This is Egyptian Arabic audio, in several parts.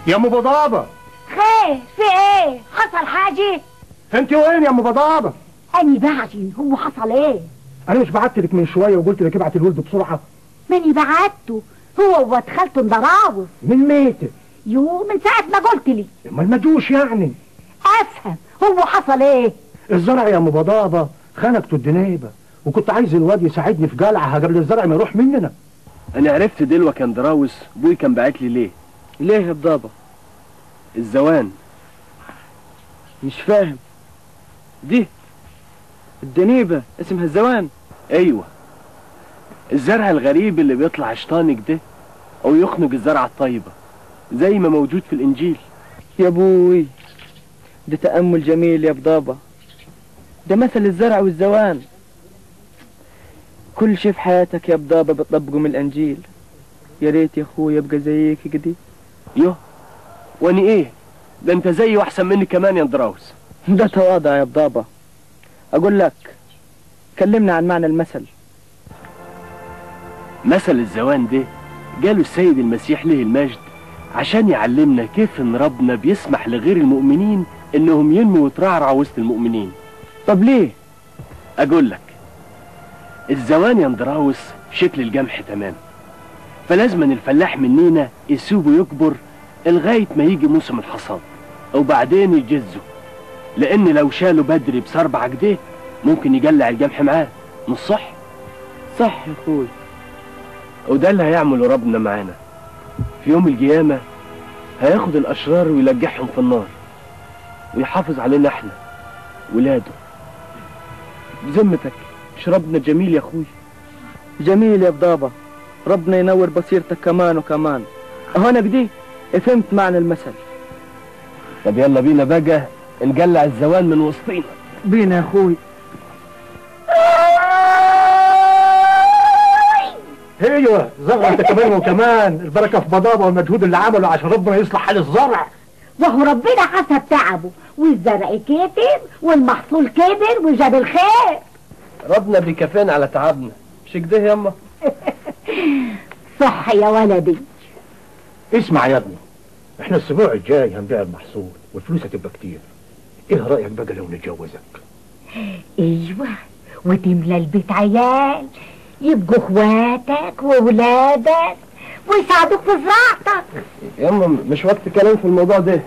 يا ام بضابه خير في ايه حصل حاجة انت وين يا ام بضابه اني بعجن هو حصل ايه انا مش بعت لك من شويه وقلت لك ابعت الولد بسرعه ماني بعته هو وواد خالته انضرابوا من ميتة يو من ساعة ما قلت لي امال ما جوش يعني افهم هو حصل ايه الزرع يا ام بضابه خنقته الدنيبه وكنت عايز الواد يساعدني في جلعها قبل الزرع ما يروح مننا انا عرفت دلوقتي كان دراوس ابوي كان باعت لي ليه ليه يا بضابة الزوان مش فاهم دي الدنيبة اسمها الزوان ايوه الزرع الغريب اللي بيطلع شطانك ده او يخنق الزرعه الطيبه زي ما موجود في الانجيل يا ابوي ده تأمل جميل يا بضابة ده مثل الزرع والزوان كل شي في حياتك يا بضابة بتطبقه من الانجيل يا ريت يا اخويا يبقى زيك كده يوه واني ايه ده انت زيي واحسن مني كمان يا دراوس ده تواضع يا بضابة اقول لك كلمنا عن معنى المثل مثل الزوان ده جاله السيد المسيح له المجد عشان يعلمنا كيف ان ربنا بيسمح لغير المؤمنين انهم ينموا وترعرعوا وسط المؤمنين طب ليه اقول لك الزوان يا اندراوس شكل الجمح تمام فلازما الفلاح منينا يسيبه يكبر لغاية ما يجي موسم الحصاد وبعدين يجزه لان لو شاله بدري بسربع جديه ممكن يجلع الجمح معاه مش صح صح يا اخوي وده اللي هيعمله ربنا معانا في يوم القيامة هياخد الأشرار ويلجحهم في النار ويحافظ علينا احنا ولاده بذمتك مش ربنا جميل يا اخوي جميل يا بضابة ربنا ينور بصيرتك كمان وكمان اهو انا كده فهمت معنى المثل طب يلا بينا بقى نقلع الزوان من وسطينا بينا يا اخوي ايوه زرع انت كمان وكمان البركه في بضابه والمجهود اللي عمله عشان ربنا يصلح حال الزرع وهو ربنا حسب تعبه والزرع كتر والمحصول كبر وجاب الخير ربنا بيكافئنا على تعبنا مش كده ياما صح يا ولدي اسمع يا ابني احنا الاسبوع الجاي هنبيع المحصول والفلوس هتبقى كتير ايه رايك بقى لو نتجوزك ايوه وتملى البيت عيال يبقوا اخواتك واولادك ويساعدوك في زراعتك ياما مش وقت كلام في الموضوع ده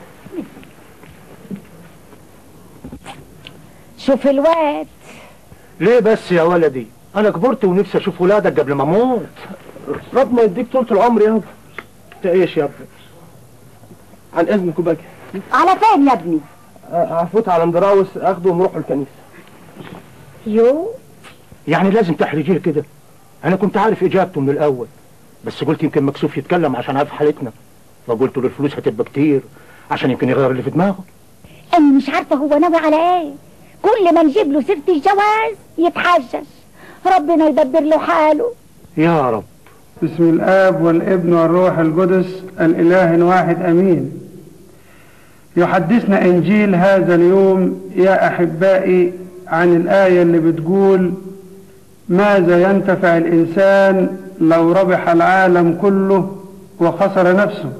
شوف الواد ليه بس يا ولدي انا كبرت ونفسي اشوف ولادك قبل ما اموت ربنا يديك طولة العمر يابا تعيش يا ابني عن اذنكم بقى على فين يا ابني هفوت على اندراوس اخده ونروح الكنيسة يو يعني لازم تحرجيه كده انا كنت عارف اجابته من الاول بس قلت يمكن مكسوف يتكلم عشان عارف حالتنا فقلت له الفلوس هتبقى كتير عشان يمكن يغير اللي في دماغه انا مش عارفه هو ناوي على ايه كل ما نجيب له سيره الجواز يتحجج ربنا يدبر له حاله يا رب بسم الآب والابن والروح القدس الإله الواحد أمين يحدثنا إنجيل هذا اليوم يا أحبائي عن الآية اللي بتقول ماذا ينتفع الإنسان لو ربح العالم كله وخسر نفسه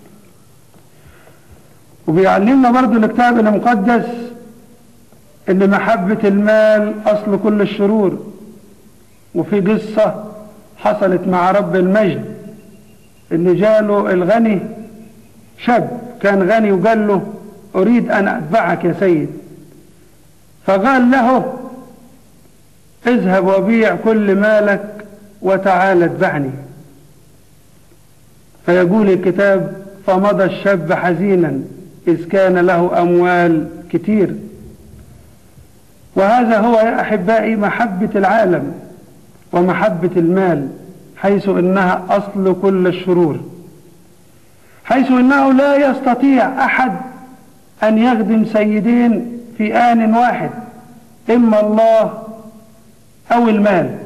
وبيعلمنا برضو الكتاب المقدس ان محبة المال اصل كل الشرور وفي قصة حصلت مع رب المجد ان جاله الغني شاب كان غني وقال له اريد ان اتبعك يا سيد فقال له اذهب وبيع كل مالك وتعال اتبعني فيقول الكتاب فمضى الشاب حزينا إذ كان له أموال كتير وهذا هو يا أحبائي محبة العالم ومحبة المال حيث إنها أصل كل الشرور حيث إنه لا يستطيع أحد أن يخدم سيدين في آن واحد إما الله أو المال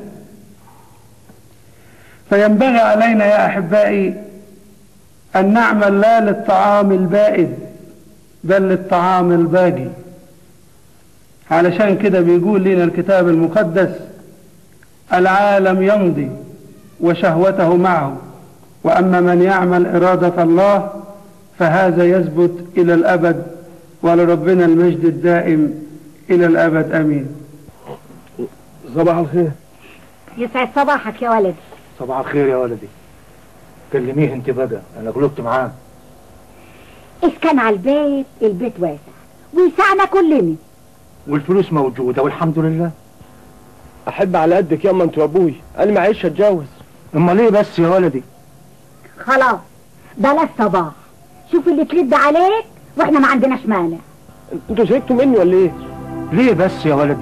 فينبغي علينا يا أحبائي أن نعمل لا للطعام البائد بل للطعام الباقي علشان كده بيقول لنا الكتاب المقدس العالم يمضي وشهوته معه وأما من يعمل إرادة الله فهذا يثبت إلى الأبد ولربنا المجد الدائم إلى الأبد أمين صباح الخير يسعد صباحك يا ولدي صباح الخير يا ولدي كلميه انت بقى انا غلبت معاه إذ كان على البيت البيت واسع ويسعنا كلنا والفلوس موجوده والحمد لله احب على قدك ياما انت وابوي انا معيش اتجوز اما ليه بس يا ولدي خلاص بلاش صباح شوف اللي ترد عليك واحنا ما عندناش مانع انتوا زهقتوا مني ولا ايه ليه بس يا ولدي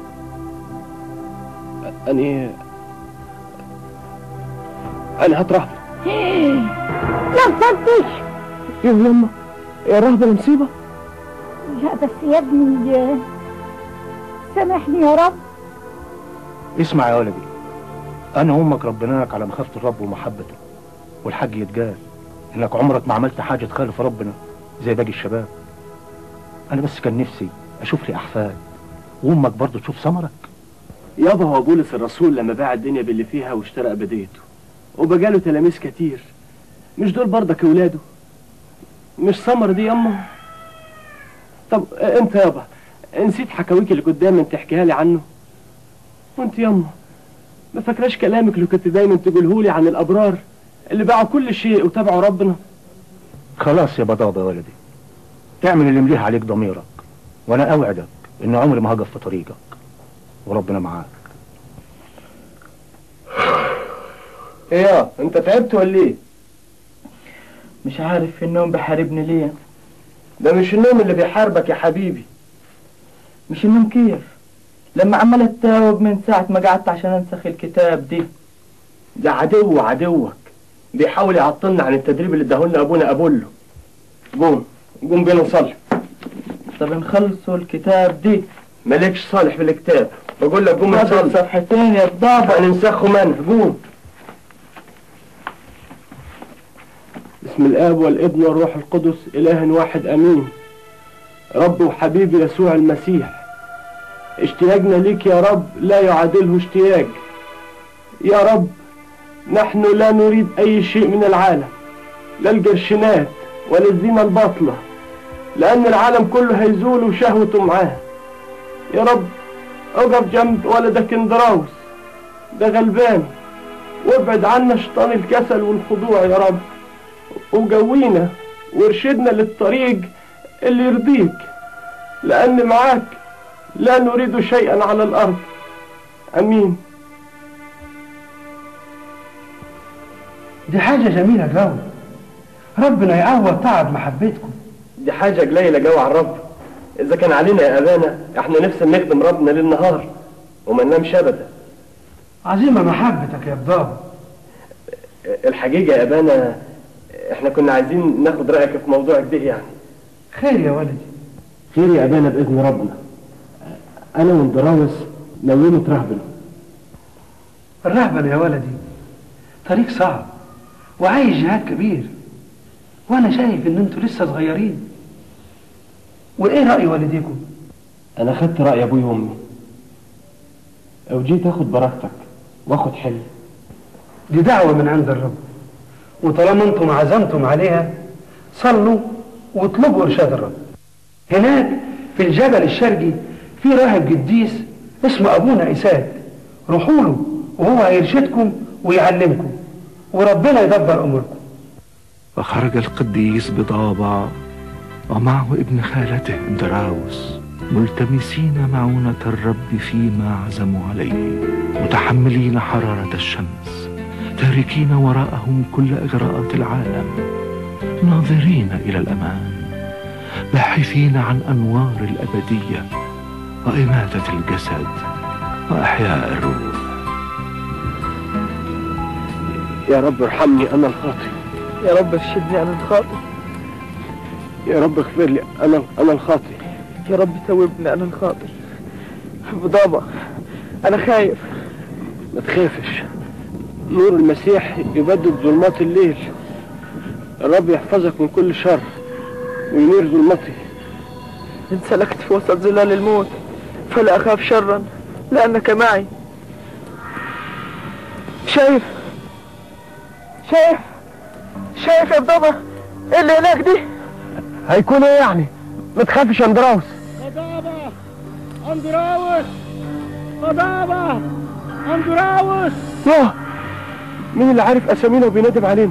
انا انا هطرح لا تصدق ايه ياما يا رهبه المصيبه لا بس يا ابني سامحني يا رب اسمع يا ولدي انا امك ربناك على مخافه الرب ومحبته والحاج يتجاز انك عمرك ما عملت حاجه تخالف ربنا زي باقي الشباب انا بس كان نفسي اشوف لي احفاد وامك برضه تشوف ثمرك يابا هو بولس الرسول لما باع الدنيا باللي فيها واشترى ابديته وبقاله تلاميذ كتير مش دول برضك اولاده مش سمر دي ياما طب انت يابا نسيت حكاويك اللي قدام انت تحكيها لي عنه وانت ياما ما فاكراش كلامك اللي كنت دايما تقوله لي عن الابرار اللي باعوا كل شيء وتابعوا ربنا خلاص يا بضابه يا ولدي تعمل اللي مليه عليك ضميرك وانا اوعدك ان عمري ما هقف في طريقك وربنا معاك ايه يا انت تعبت ولا ايه مش عارف النوم بحاربني ليه ده مش النوم اللي بيحاربك يا حبيبي مش النوم كيف لما عمال اتاوب من ساعة ما قعدت عشان انسخ الكتاب دي ده عدو عدوك بيحاول يعطلنا عن التدريب اللي اداهولنا ابونا ابولو قوم قوم بينا نصلي طب نخلصوا الكتاب دي مالكش صالح في الكتاب بقول لك قوم فاضل نصلي صفحتين يا بابا هننسخه منه قوم بسم الاب والابن والروح القدس اله واحد امين رب وحبيبي يسوع المسيح اشتياقنا ليك يا رب لا يعادله اشتياق يا رب نحن لا نريد اي شيء من العالم لا القرشنات ولا الزينة الباطلة لان العالم كله هيزول وشهوته معاه يا رب اقف جنب ولدك اندراوس ده غلبان وابعد عنا شيطان الكسل والخضوع يا رب وقوينا وارشدنا للطريق اللي يرضيك لأن معاك لا نريد شيئا على الأرض أمين دي حاجة جميلة قوي ربنا يعوض تعب محبتكم دي حاجة قليلة جو على الرب إذا كان علينا يا أبانا إحنا نفسنا نخدم ربنا للنهار وما ننامش أبدا عظيمة محبتك يا بضابة الحقيقة يا أبانا إحنا كنا عايزين ناخد رأيك في موضوع كده يعني خير يا ولدي خير يا أبانا بإذن ربنا أنا واندراوس ناويين نترهبن الرهبنة يا ولدي طريق صعب وعايز جهاد كبير وانا شايف ان انتوا لسه صغيرين وايه رأي والديكم أنا خدت رأي أبوي وأمي وجيت آخد بركتك وآخد حلم دي دعوة من عند الرب وطالما انتم عزمتم عليها صلوا واطلبوا ارشاد الرب هناك في الجبل الشرقي في راهب قديس اسمه ابونا اساد روحوا له وهو هيرشدكم ويعلمكم وربنا يدبر اموركم وخرج القديس بضابع ومعه ابن خالته اندراوس ملتمسين معونة الرب فيما عزموا عليه متحملين حرارة الشمس تاركين وراءهم كل إغراءات العالم ناظرين إلى الأمام باحثين عن أنوار الأبدية وإماتة الجسد وإحياء الروح يا رب ارحمني أنا الخاطئ يا رب ارشدني انا الخاطئ يا رب اغفر لي أنا أنا الخاطئ يا رب توبني انا الخاطئ بضابة انا خايف ما تخافش نور المسيح يبدد ظلمات الليل الرب يحفظك من كل شر وينير ظلمتي إن سلكت في وسط ظلال الموت فلا أخاف شرا لأنك معي شايف شايف شايف يا بابا ايه اللي هناك دي هيكون ايه يعني ما تخافش يا اندراوس قضابة اندراوس قضابة اندراوس يوه مين اللي عارف اسامينا وبينادم علينا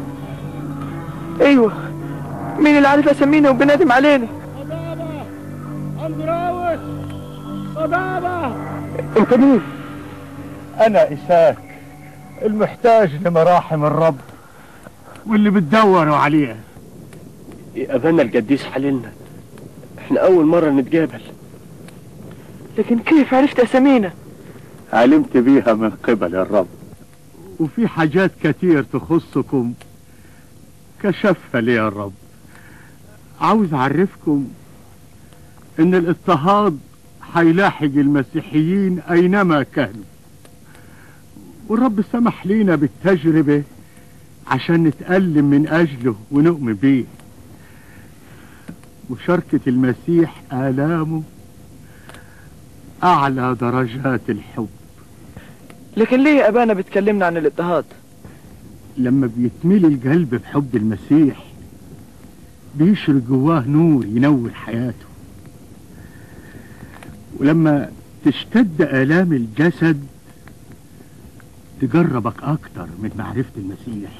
ايوه مين اللي عارف اسامينا وبينادم علينا قضابة اندراوس قضابة انت مين انا اساك المحتاج لمراحم الرب واللي بتدوروا عليها يا ابانا القديس حللنا احنا اول مرة نتقابل لكن كيف عرفت اسامينا علمت بيها من قبل الرب وفي حاجات كتير تخصكم كشفها لي الرب عاوز اعرفكم ان الاضطهاد هيلاحق المسيحيين اينما كانوا والرب سمح لينا بالتجربة عشان نتألم من اجله ونؤمن بيه مشاركة المسيح آلامه أعلى درجات الحب لكن ليه يا ابانا بتكلمنا عن الاضطهاد لما بيتملي القلب بحب المسيح بيشرق جواه نور ينور حياته ولما تشتد آلام الجسد تجربك أكتر من معرفة المسيح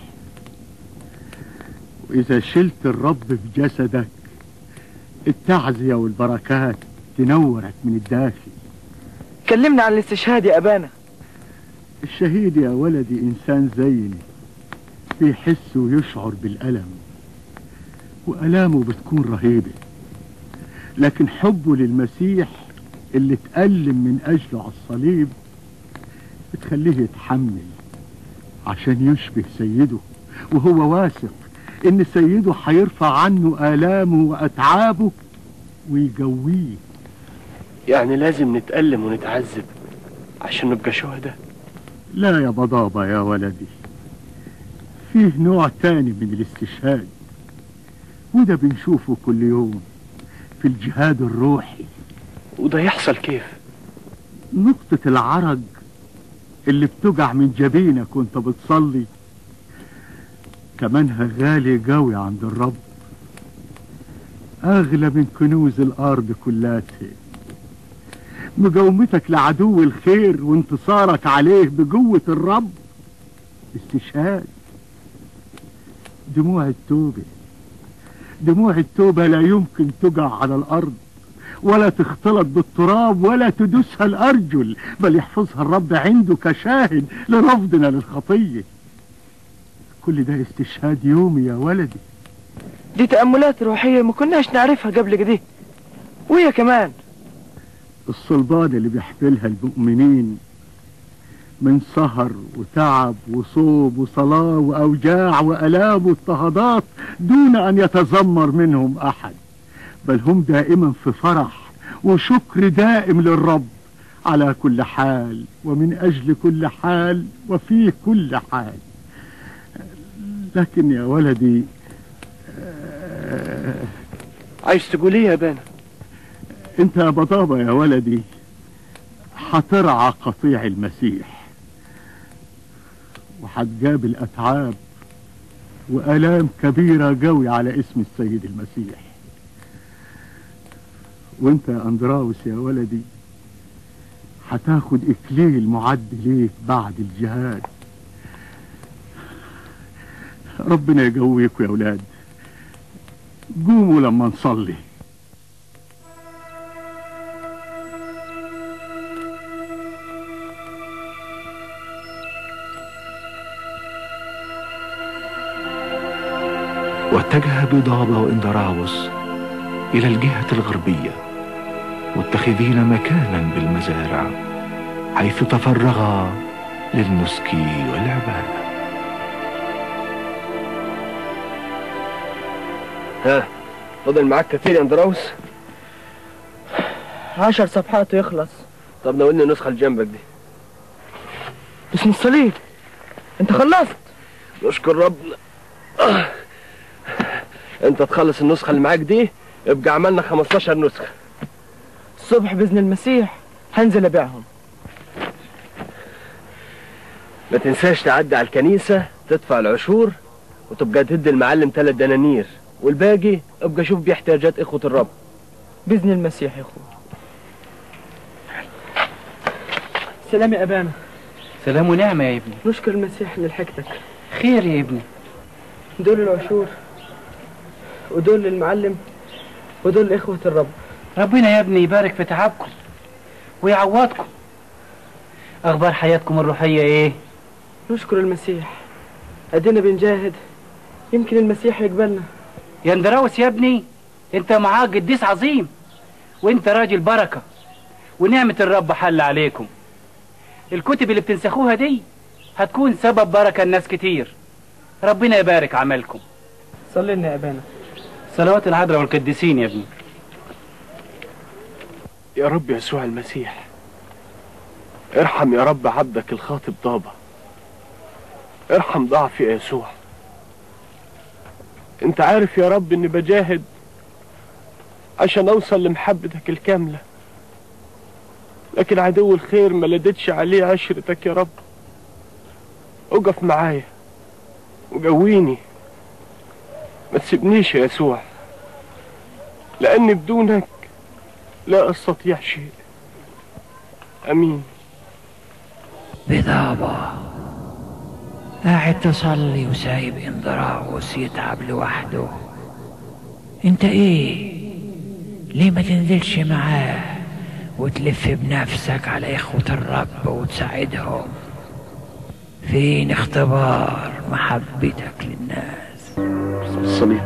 وإذا شلت الرب في جسدك التعزية والبركات تنورك من الداخل كلمنا عن الاستشهاد يا ابانا الشهيد يا ولدي إنسان زيني بيحس ويشعر بالألم وألامه بتكون رهيبة لكن حبه للمسيح اللي اتألم من أجله على الصليب بتخليه يتحمل عشان يشبه سيده وهو واثق إن سيده هيرفع عنه آلامه وأتعابه ويجويه يعني لازم نتألم ونتعذب عشان نبقى شهداء لا يا بضابة يا ولدي فيه نوع تاني من الاستشهاد وده بنشوفه كل يوم في الجهاد الروحي وده يحصل كيف نقطة العرج اللي بتقع من جبينك وانت بتصلي كمانها غالي قوي عند الرب أغلى من كنوز الأرض كلاتها مقاومتك لعدو الخير وانتصارك عليه بقوة الرب استشهاد دموع التوبة دموع التوبة لا يمكن تقع على الأرض ولا تختلط بالتراب ولا تدسها الأرجل بل يحفظها الرب عنده كشاهد لرفضنا للخطية كل ده استشهاد يومي يا ولدي دي تأملات روحية ما كناش نعرفها قبل كده وهي كمان الصلبان اللي بيحملها المؤمنين من سهر وتعب وصوب وصلاة وأوجاع وألام واضطهادات دون أن يتذمر منهم أحد بل هم دائما في فرح وشكر دائم للرب على كل حال ومن أجل كل حال وفي كل حال لكن يا ولدي آه، عايز تقول ايه يا بانا انت يا بطابة يا ولدي هترعى قطيع المسيح وهتقابل أتعاب وآلام كبيرة قوي على اسم السيد المسيح وانت يا أندراوس يا ولدي هتاخد إكليل معد ليك بعد الجهاد ربنا يقويكم يا ولاد قوموا لما نصلي واتجه بضابة واندراوس إلى الجهة الغربية متخذين مكانا بالمزارع حيث تفرغا للنسك والعبادة ها فضل معاك كتير يا اندراوس عشر صفحات ويخلص طب ناولني النسخة اللي جنبك دي اسم الصليب انت خلصت نشكر ربنا آه. انت تخلص النسخة اللي معاك دي يبقى عملنا 15 نسخة الصبح بإذن المسيح هنزل أبيعهم ما تنساش تعدي على الكنيسة تدفع العشور وتبقى تدي المعلم ثلاث دنانير والباقي ابقى شوف بيه احتياجات اخوة الرب بإذن المسيح يا أخوي سلام يا أبانا سلام ونعمة يا ابني نشكر المسيح اللي لحقتك خير يا ابني دول العشور ودول المعلم ودول إخوة الرب ربنا يا ابني يبارك في تعبكم ويعوضكم اخبار حياتكم الروحية ايه نشكر المسيح أدينا بنجاهد يمكن المسيح يقبلنا يا اندراوس يا ابني انت معاك قديس عظيم وانت راجل بركة ونعمة الرب حل عليكم الكتب اللي بتنسخوها دي هتكون سبب بركة لناس كتير ربنا يبارك عملكم صلي لنا يا أبانا صلوات العذراء والقديسين يا ابني يا رب يسوع المسيح ارحم يا رب عبدك الخاطب ضابة ارحم ضعفي يا يسوع انت عارف يا رب اني بجاهد عشان اوصل لمحبتك الكاملة لكن عدو الخير ما لدتش عليه عشرتك يا رب اقف معايا وقويني ما تسيبنيش يا يسوع لاني بدونك لا استطيع شيء امين بضابة قاعد تصلي وسايب اندراوس يتعب لوحده انت ايه ليه ما تنزلش معاه وتلف بنفسك على اخوة الرب وتساعدهم فين اختبار محبتك للناس الصليب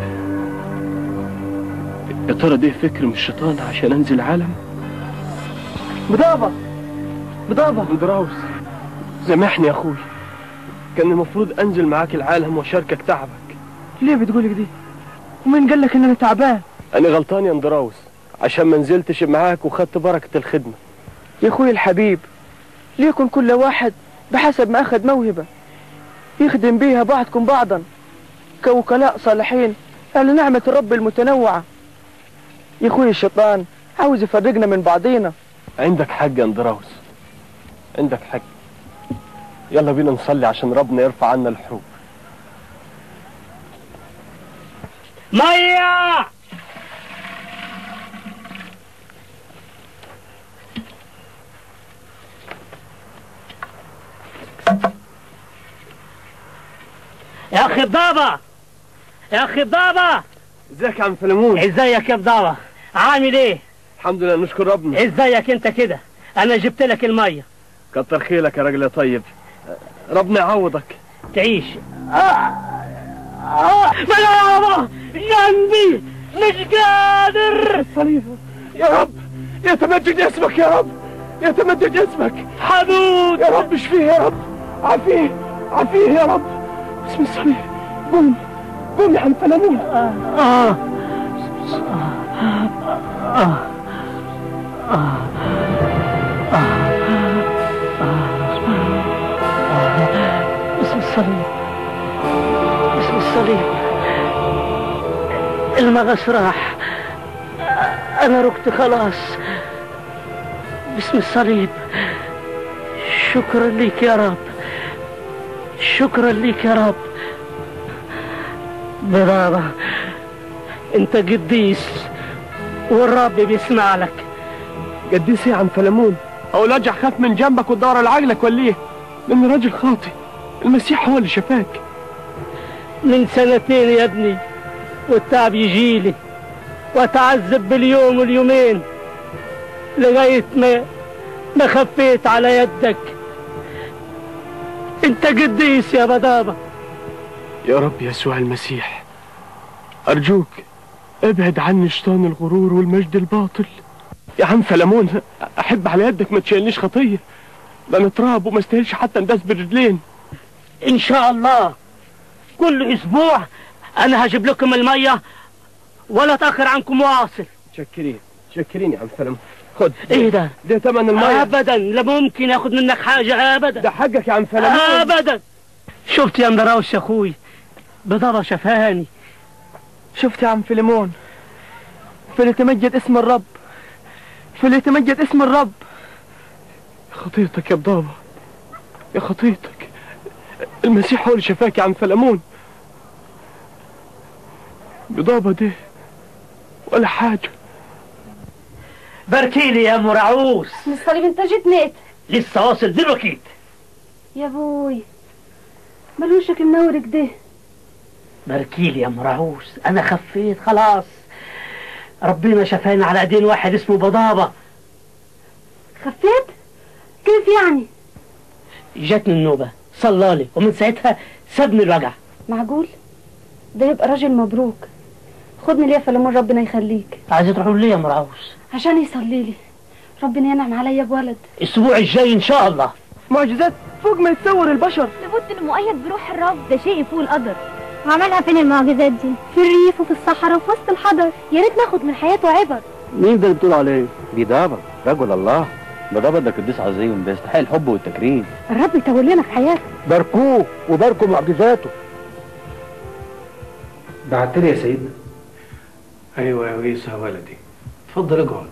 يا ترى ده فكر من الشيطان عشان انزل العالم بضابة بضابة اندراوس سامحني يا اخوي كان المفروض انزل معاك العالم واشاركك تعبك ليه بتقولي كده ومين قال لك ان انا تعبان انا غلطان يا اندراوس عشان ما نزلتش معاك وخدت بركة الخدمة يا اخوي الحبيب ليكن كل واحد بحسب ما اخذ موهبة يخدم بيها بعضكم بعضا كوكلاء صالحين على نعمة الرب المتنوعة يا اخوي الشيطان عاوز يفرقنا من بعضينا عندك حق يا اندراوس عندك حق يلا بينا نصلي عشان ربنا يرفع عنا الحروب مية يا اخي بضابة يا اخي بضابة ازيك يا عم فلمون ازيك يا بضابة عامل ايه الحمد لله نشكر ربنا ازيك انت كده انا جبت لك المية كتر خيرك يا راجل يا طيب ربنا يعوضك تعيش آه. آه. بضابة جنبي مش قادر صليبه يا رب يتمجد اسمك يا رب يتمجد اسمك حدود يا رب اشفيه يا رب عافيه عافيه يا رب بسم الصليب قوم قوم يا عم فلمون آه. بسم الصليب بسم الصليب المغص راح انا ركت خلاص بسم الصليب شكرا لك يا رب شكرا لك يا رب برافو انت قديس والرب بيسمع لك قديس ايه يا عم فلمون او لاجع خاف من جنبك وتدور على عقلك ولا ايه لان راجل خاطي المسيح هو اللي شفاك من سنتين يا ابني والتعب يجيلي واتعذب باليوم واليومين لغاية ما ما خفيت على يدك انت قديس يا بضابة يا رب يسوع المسيح ارجوك ابعد عني شيطان الغرور والمجد الباطل يا عم فلمون احب على يدك ما تشيلنيش خطيه ده انا تراب وما استاهلش حتى انداس برجلين ان شاء الله كل اسبوع انا هجيب لكم المية ولا اتاخر عنكم واصل شكرين شكرين يا عم فلمون خد ايه ده ده ثمن الميه ابدا لا ممكن ياخد منك حاجة ابدا ده حقك يا عم فلمون ابدا شفت يا مدراوش يا اخوي بضبة شفاني شفت يا عم فيليمون فليتمجد اسم الرب فليتمجد اسم الرب يا خطيتك يا بضابة يا خطيتك المسيح هو اللي شفاك يا عم فلمون بضابة دي ولا حاجة باركيلي يا ام رعوس مستريب انت جيت ميت لسه واصل دلوقتي يا بوي ملوشك منور كده باركيلي يا ام رعوس انا خفيت خلاص ربنا شفاني على ايدين واحد اسمه بضابة خفيت كيف يعني جاتني النوبة صلالي ومن ساعتها سابني الوجع معقول ده يبقى راجل مبروك خدني ليه فلما ربنا يخليك عايزة تروحوا ليه يا ام رعوس عشان يصلي لي ربنا ينعم عليا بولد الاسبوع الجاي ان شاء الله معجزات فوق ما يتصور البشر لابد انه مؤيد بروح الرب ده شيء فوق القدر وعملها فين المعجزات دي في الريف وفي الصحراء وفي وسط الحضر يا ريت ناخد من حياته عبر مين ده اللي بتقول عليه؟ بضابة رجل الله بضابة ده قديس عظيم بيستحق الحب والتكريم الرب يطول لنا في حياته باركوه وباركوا معجزاته بعت لي يا سيدنا ايوه يا ويسا يا ولدي اتفضل اقعد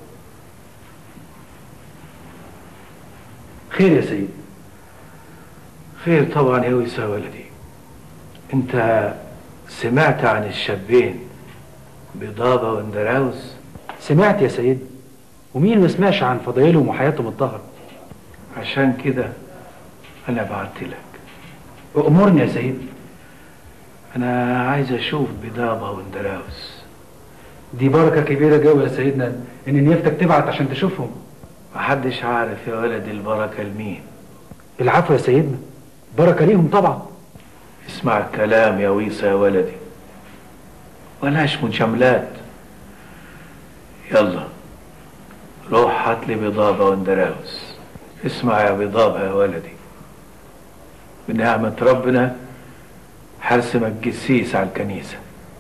خير يا سيدي خير طبعا يا ويسا يا ولدي انت سمعت عن الشابين بضابة واندراوس سمعت يا سيدي ومين ما سمعش عن فضايلهم وحياتهم الطاهرة عشان كده انا بعت لك امرني يا سيدي انا عايز اشوف بضابة واندراوس دي بركة كبيرة قوي يا سيدنا ان نيفتك تبعت عشان تشوفهم محدش عارف يا ولدي البركة لمين العفو يا سيدنا بركة ليهم طبعا اسمع الكلام يا ويسا يا ولدي ولاش مجاملات يلا روح هات لي بضابة واندراوس اسمع يا بضابة يا ولدي بنعمة ربنا هرسمك جسيس على الكنيسة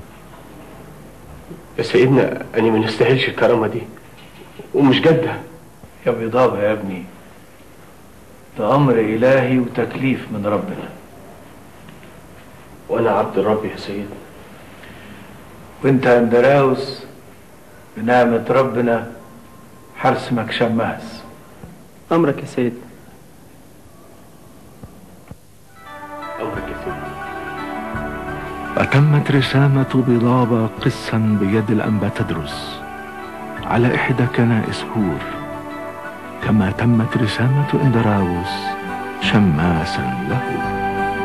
يا سيدنا أنا ما نستاهلش الكرامة دي ومش جدها يا بضابة يا ابني ده أمر إلهي وتكليف من ربنا وأنا عبد الرب يا سيدنا وانت يا اندراوس بنعمة ربنا هرسمك شماس أمرك يا سيدنا أمرك يا سيدنا أتمت رسامة بضابة قسا بيد الأنبا تدرس على إحدى كنائس هور كما تمت رسامة إندراوس شماسا له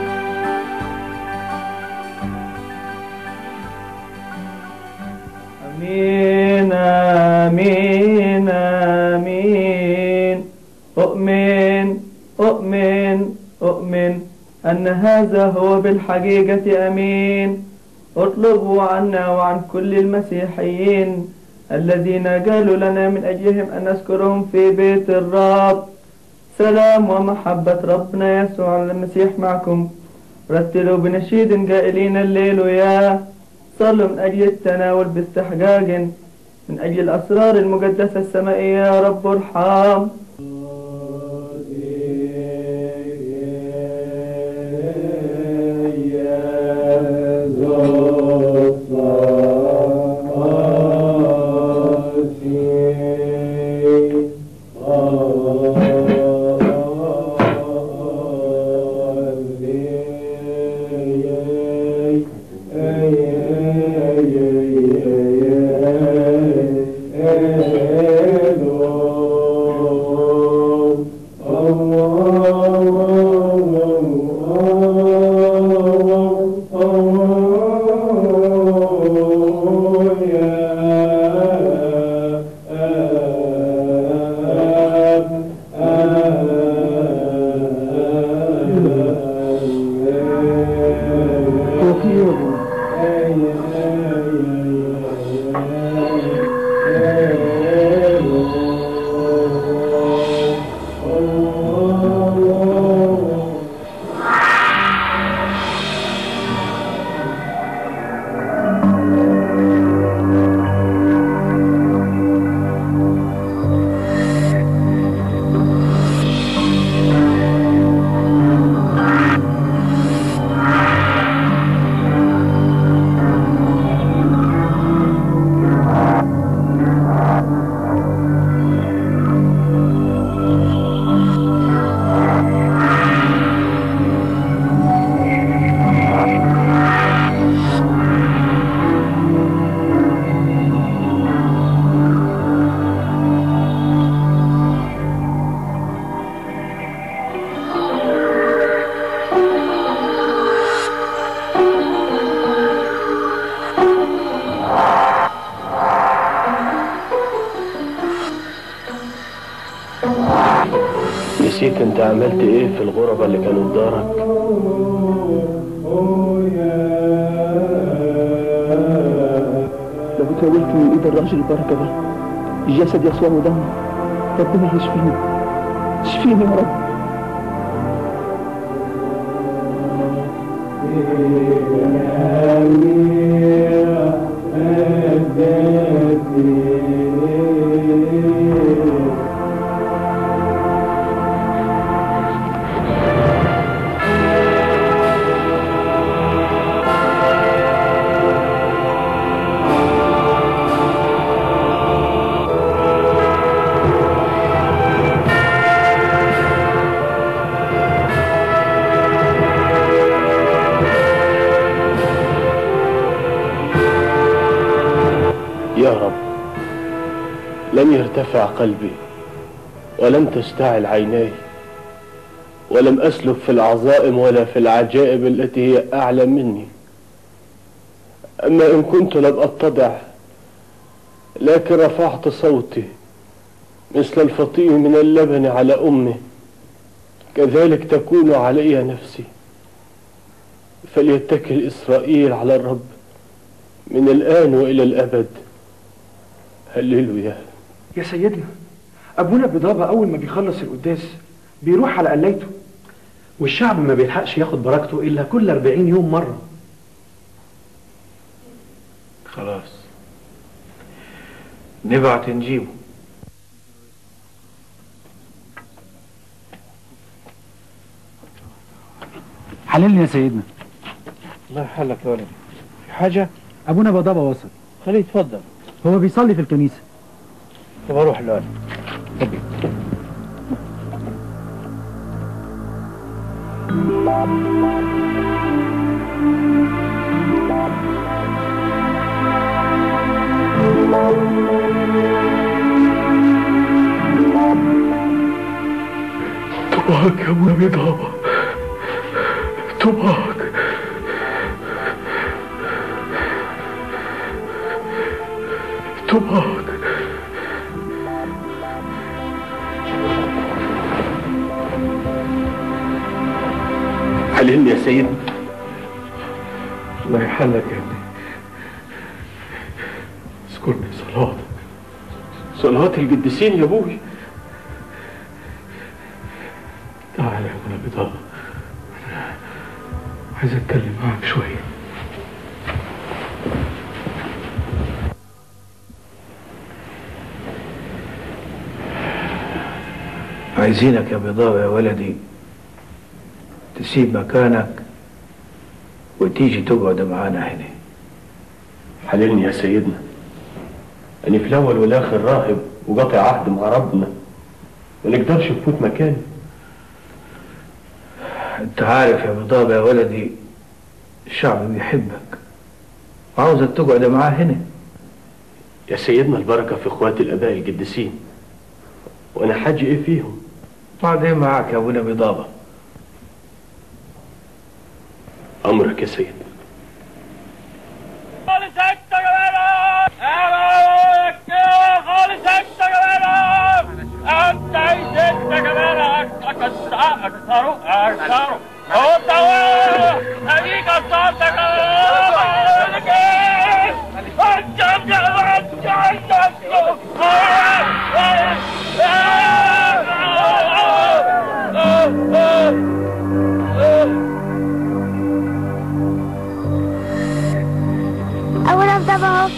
آمين آمين آمين أؤمن أؤمن أؤمن أن هذا هو بالحقيقة أمين اطلبوا عنا وعن كل المسيحيين الذين قالوا لنا من أجلهم أن نذكرهم في بيت الرب سلام ومحبة ربنا يسوع المسيح معكم رتلوا بنشيد قائلين الليل يا صلوا من أجل التناول باستحقاق من أجل الأسرار المقدسة السمائية يا رب ارحم توفيق نسيت انت عملت ايه في الغربة اللي كانوا في دارك لو تولت من ايد الراجل البركه ده الجسد يسوع دم ربنا يشفيني اشفيني يا رب يا رب لم يرتفع قلبي ولم تشتعل عيناي ولم أسلك في العظائم ولا في العجائب التي هي أعلى مني أما إن كنت لم أتضع لكن رفعت صوتي مثل الفطيم من اللبن على أمي كذلك تكون علي نفسي فليتكل إسرائيل على الرب من الآن وإلى الأبد هللويا يا سيدنا ابونا بضابة اول ما بيخلص القداس بيروح على قلايته والشعب ما بيلحقش ياخد بركته الا كل 40 يوم مرة خلاص نبعت نجيبه حللني يا سيدنا الله يحلك يا ولد في حاجة ابونا بضابة وصل خليه يتفضل هو بيصلي في الكنيسة طب اروح لولد طبعك يا ابونا بضابة طبعك طبعك حللني يا سيدنا الله يحلك يا ابني اذكرني صلاتك صلاة القديسين يا ابوي تعال يا ابونا بضابة أنا عايز اتكلم معاك شوية عايزينك يا بضاوة يا ولدي تسيب مكانك وتيجي تقعد معانا هنا حللني يا سيدنا أنا في الأول والآخر راهب وقاطع عهد مع ربنا ما نقدرش نفوت مكاني انت عارف يا بضاوة يا ولدي الشعب بيحبك وعاوزك تقعد معاه هنا يا سيدنا البركة في إخواتي الآباء القديسين وأنا حاجة إيه فيهم بعدين معاك يا ابونا بضابة أمرك يا سيد أول أبدأ بقى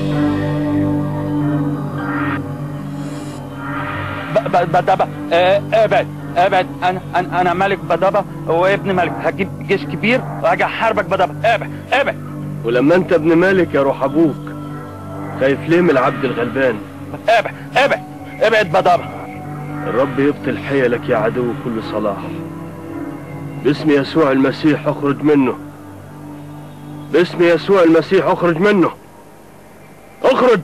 بدبة آه، ابعد ابعد انا انا انا ملك بدبة وابن ملك هجيب جيش كبير وهاجي احاربك بدبة ابعد ابعد ولما أنت ابن مالك يا روح أبوك خايف ليه من العبد الغلبان ابعد ابعد ابعد بدبة الرب يبطل حيلك يا عدو كل صلاح باسم يسوع المسيح اخرج منه باسم يسوع المسيح اخرج منه اخرج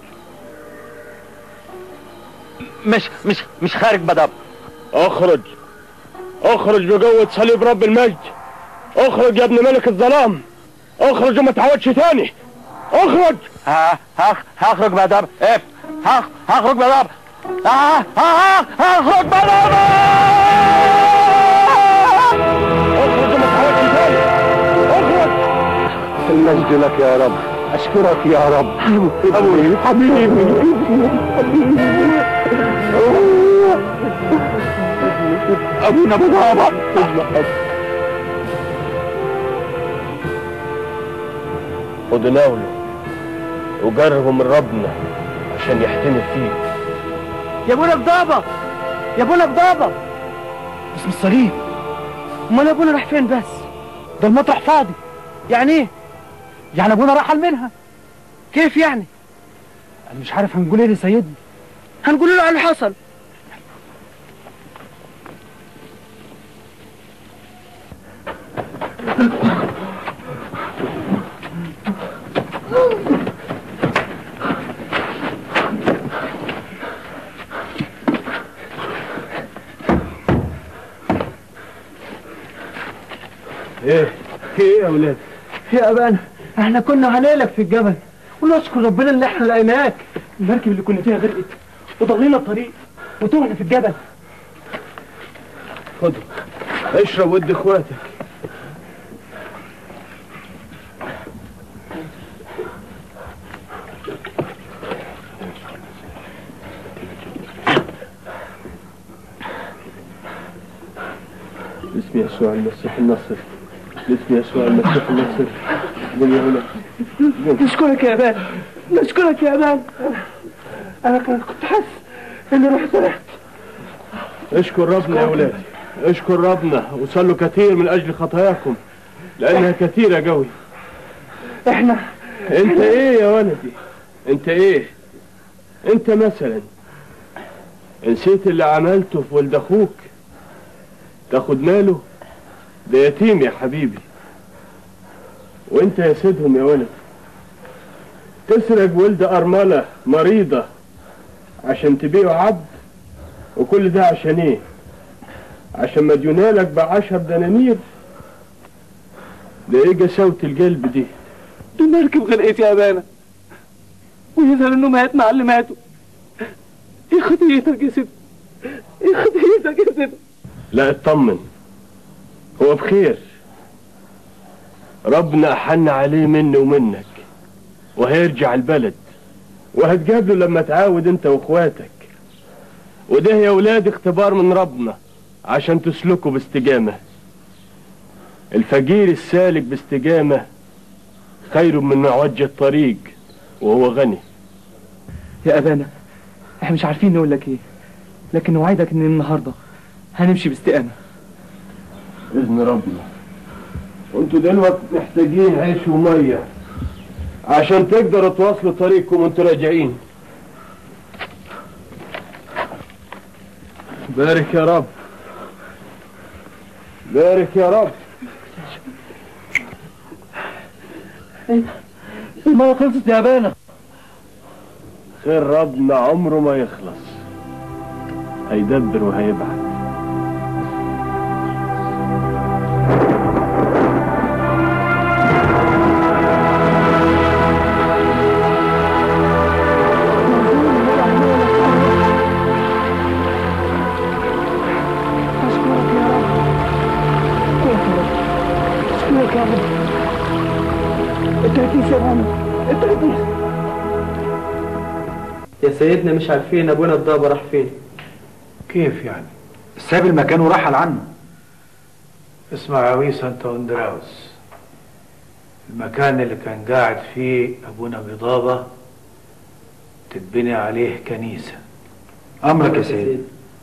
مش مش مش خارج بدبة اخرج اخرج بقوة صليب رب المجد اخرج يا ابن ملك الظلام اخرج وما تعودش تاني اخرج ها هخ- هخرج بدبة اف هخ- هخرج بدبة اه اه اه خد بابا اخرج ما تحاولش تاني اخرج المجد لك يا رب اشكرك يا رب ابوي حبيبي ابونا ابو بابا خد ناوله وجربه من ربنا عشان يحتمل فيك يا ابونا بضابة يا ابونا بضابة اسم الصليب امال ابونا راح فين بس ده المطرح فاضي يعني ايه يعني ابونا رحل منها كيف يعني انا مش عارف هنقول ايه لسيدنا هنقول له على اللي حصل ايه في ايه يا ولاد يا ابانا احنا كنا هنقلك في الجبل ونشكر ربنا اللي احنا لقيناك المركب اللي كنا فيها غرقت وضلينا الطريق وتوهنا في الجبل خد اشرب ود اخواتك باسم يسوع المسيح النصر باسم يسوع المسيح النصر قول يا ولد نشكرك يا ابانا نشكرك يا ابانا انا كنت كنت حاسس اني رحت سرحت اشكر ربنا يا ولادي اشكر ربنا وصلوا كثير من اجل خطاياكم لانها كثيره قوي احنا انت ايه يا ولدي انت ايه انت مثلا نسيت اللي عملته في ولد اخوك تاخد ماله ده يتيم يا حبيبي وانت يا سيدهم يا ولد تسرق ولد ارمله مريضه عشان تبيعه عبد وكل ده عشان ايه عشان مديونالك بعشر دنانير ده ايه قساوة القلب دي المركب غرقت يا ابانا ويظهر انه مات مع اللي ماتوا ايه خطيتك يا سيدي ايه خطيتك يا سيدي لا اطمن هو بخير ربنا أحن عليه مني ومنك وهيرجع البلد وهتقابله لما تعاود انت واخواتك وده يا ولاد اختبار من ربنا عشان تسلكوا باستجامة الفقير السالك باستجامة خير من معوج الطريق وهو غني يا ابانا احنا مش عارفين نقول لك ايه لكن نوعدك ان النهارده هنمشي باستقامه بإذن ربنا وانتوا دلوقتي محتاجين عيش ومية عشان تقدروا تواصلوا طريقكم وانتوا راجعين بارك يا رب بارك يا رب المية خلصت يا ابانا خير ربنا عمره ما يخلص هيدبر وهيبعت اشكرك يا رب التركيز يا ابانا التركيز يا سيدنا مش عارفين ابونا الضابة راح فين كيف يعني ساب المكان ورحل عنه اسمع يا عويس انت واندراوس المكان اللي كان قاعد فيه ابونا بضابة تتبني عليه كنيسة امرك يا سيدي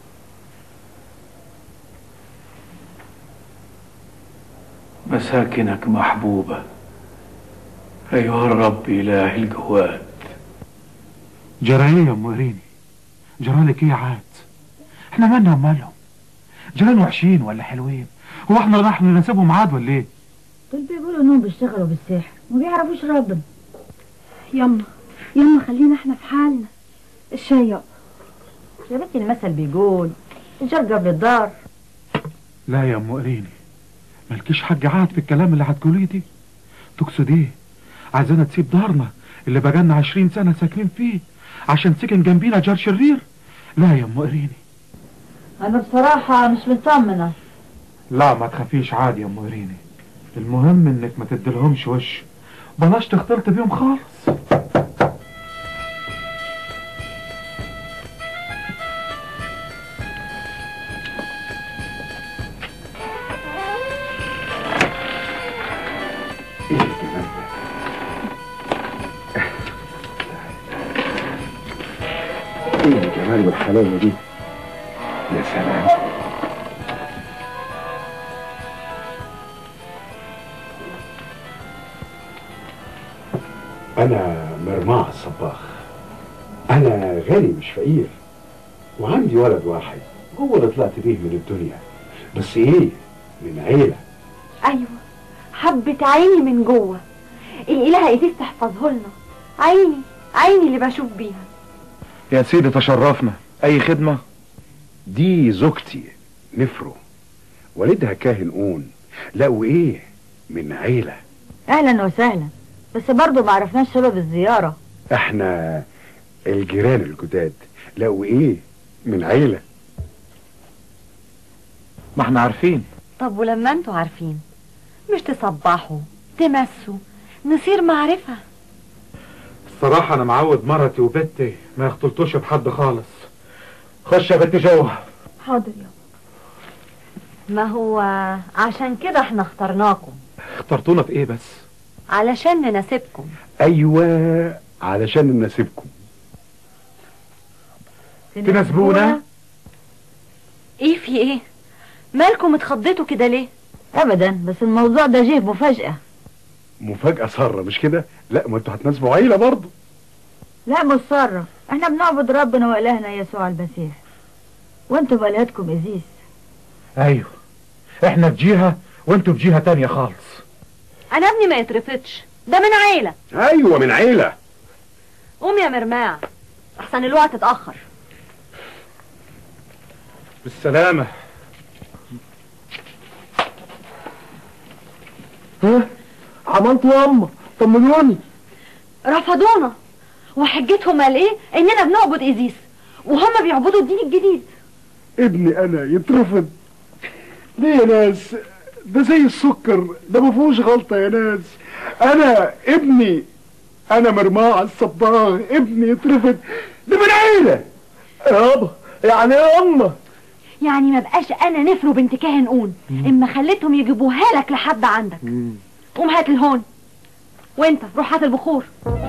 مساكنك محبوبة أيها الرب إله الجواد جرى ايه يا ام قريني جرالك ايه يا عاد احنا مالنا ومالهم جيران وحشين ولا حلوين هو احنا راح نناسبهم عاد ولا ايه دول بيقولوا انهم بيشتغلوا بالسحر ما بيعرفوش ربنا يما يما خلينا احنا في حالنا الشاي يابا. يا بنتي المثل بيقول الجار قبل الدار لا يا ام قريني مالكيش حاجة عاد في الكلام اللي هتقوليه دي تقصد ايه عايزانا تسيب دارنا اللي بقالنا عشرين سنة ساكنين فيه عشان سكن جنبينا جار شرير لا يا ام قريني انا بصراحة مش مطمنة لا ما تخافيش عادي يا ام قريني المهم انك ما تديلهمش وش بلاش تختلط بيهم خالص ايه الجمال والحلاوه دي يا سلام انا مرماع الصباخ انا غني مش فقير وعندي ولد واحد هو اللي طلعت بيه من الدنيا بس ايه من عيله ايوه حبة عيني من جوه الإله ايديس تحفظه لنا عيني عيني اللي بشوف بيها يا سيدي تشرفنا اي خدمه دي زوجتي نفرو والدها كاهن اون لا وايه من عيله اهلا وسهلا بس برضو ما عرفناش سبب الزيارة احنا الجيران الجداد لا وايه من عيله ما احنا عارفين طب ولما انتوا عارفين مش تصبحوا تمسوا نصير معرفة الصراحة أنا معود مرتي وبنتي ما يختلطوش بحد خالص خش يا بنت جوه حاضر يا ما هو عشان كده احنا اخترناكم اخترتونا في إيه بس؟ علشان نناسبكم ايوه علشان نناسبكم تناسبونا؟ ايه في ايه مالكم اتخضيتوا كده ليه ابدا بس الموضوع ده جه مفاجأة مفاجاه ساره مش كده لا ما انتوا هتناسبوا عيله برضه لا مش سارة احنا بنعبد ربنا والهنا يسوع المسيح وانتوا بلهتكم ازيز أيوه إحنا في جهة وأنتوا في جهة تانية خالص انا ابني ما يترفضش ده من عيلة ايوه من عيله قوم يا مرماع احسن الوقت اتأخر بالسلامة ها عملت يا اما طمنوني رفضونا وحجتهم قال ايه اننا بنعبد ايزيس وهم بيعبدوا الدين الجديد ابني انا يترفض ليه يا ناس ده زي السكر ده ما فيهوش غلطه يا ناس انا ابني انا مرماع الصباغ ابني يترفض ده من عيله يابا يعني يا اما يعني ما بقاش انا نفرو بنت كاهن اون اما خليتهم يجيبوها لك لحد عندك قوم هات الهون وانت روح هات البخور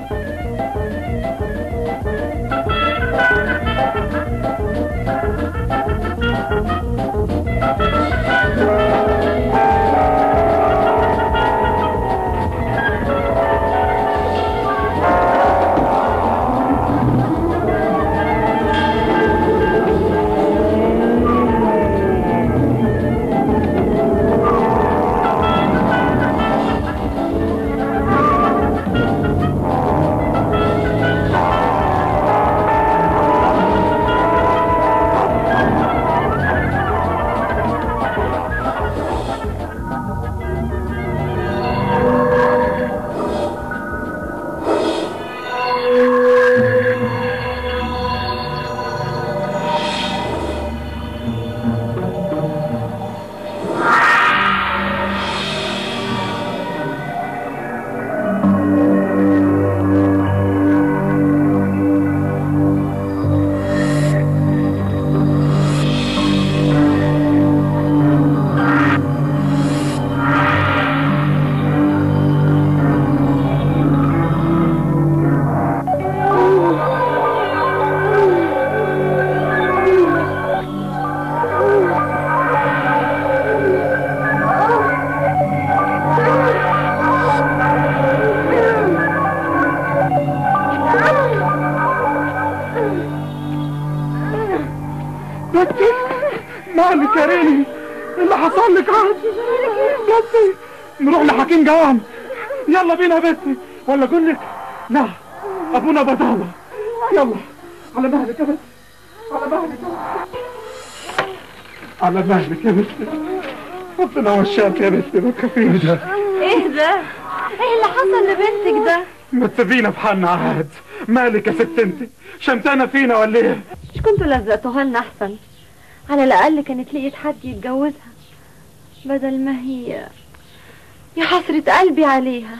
بنتي مالك يا ريني اللي حصل لك عاد بنتي نروح لحكيم جوان يلا بينا يا بنتي ولا اقول لك لا ابونا بطاله يلا على مهلك يا بنتي على مهلك يا بنتي على مهلك يا بنتي ربنا وشاك يا بنتي ما تخافيش ايه ده ايه اللي حصل لبنتك ده ما تسيبينا في حالنا عاد مالك يا ست انت شمتانة فينا ولا ايه مش كنتوا لزقتوها لنا احسن على الاقل كانت لقيت حد يتجوزها بدل ما هي يا حسرة قلبي عليها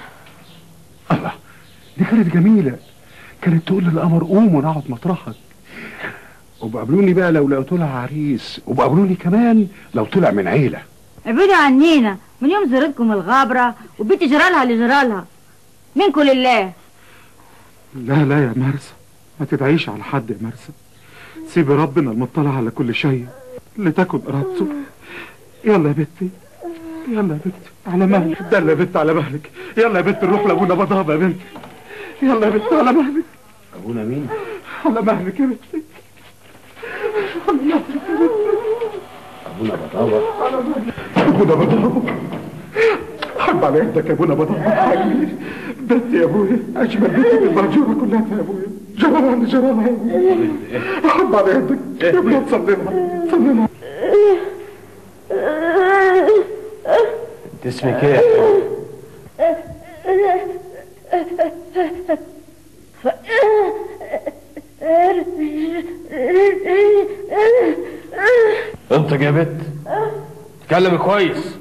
دي كانت جميلة كانت تقول للقمر قوم ونقعد مطرحك وبقابلوني بقى لو لقيتوا لها عريس وبقابلوني كمان لو طلع من عيلة ابعدوا عنينا من يوم زرتكم الغابرة وبنتي جرالها اللي جرالها منكم لله لا لا يا مرسى ما تدعيش على حد يا مرسى سيبي ربنا المطلع على كل شيء لتكن ارادته يلا يا بنتي يلا يا بنتي على مهلك يلا يا بنت على مهلك يلا يا بنت نروح لابونا بضابة يا بنتي يلا يا بنت على مهلك ابونا مين على مهلك يا بنتي على مهلك يا بنتي ابونا بطاوة ابونا بضابة حب على يدك يا ابونا بضابة حبيبي بنتي يا ابويا اجمل بنت في المهجورة كلها يا ابويا جرالها جرالها يا ابويا حب على يدك يا ابويا تصلي لها تصلي لها انت اسمك ايه؟ انت يا بت اتكلم كويس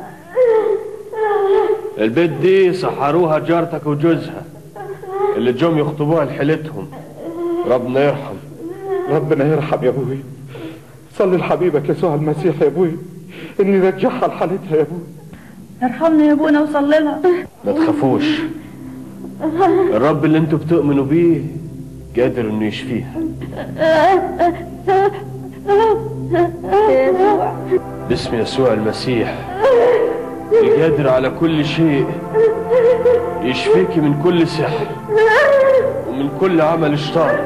البت دي سحروها جارتك وجوزها اللي جم يخطبوها لحيلتهم ربنا يرحم ربنا يرحم يا ابوي صلي لحبيبك يسوع المسيح يا ابوي اني رجعها لحالتها يا ابوي ارحمنا يا ابونا وصلي لها ما تخافوش الرب اللي انتوا بتؤمنوا بيه قادر انه يشفيها باسم يسوع المسيح اللي قادر على كل شيء يشفيك من كل سحر ومن كل عمل شيطان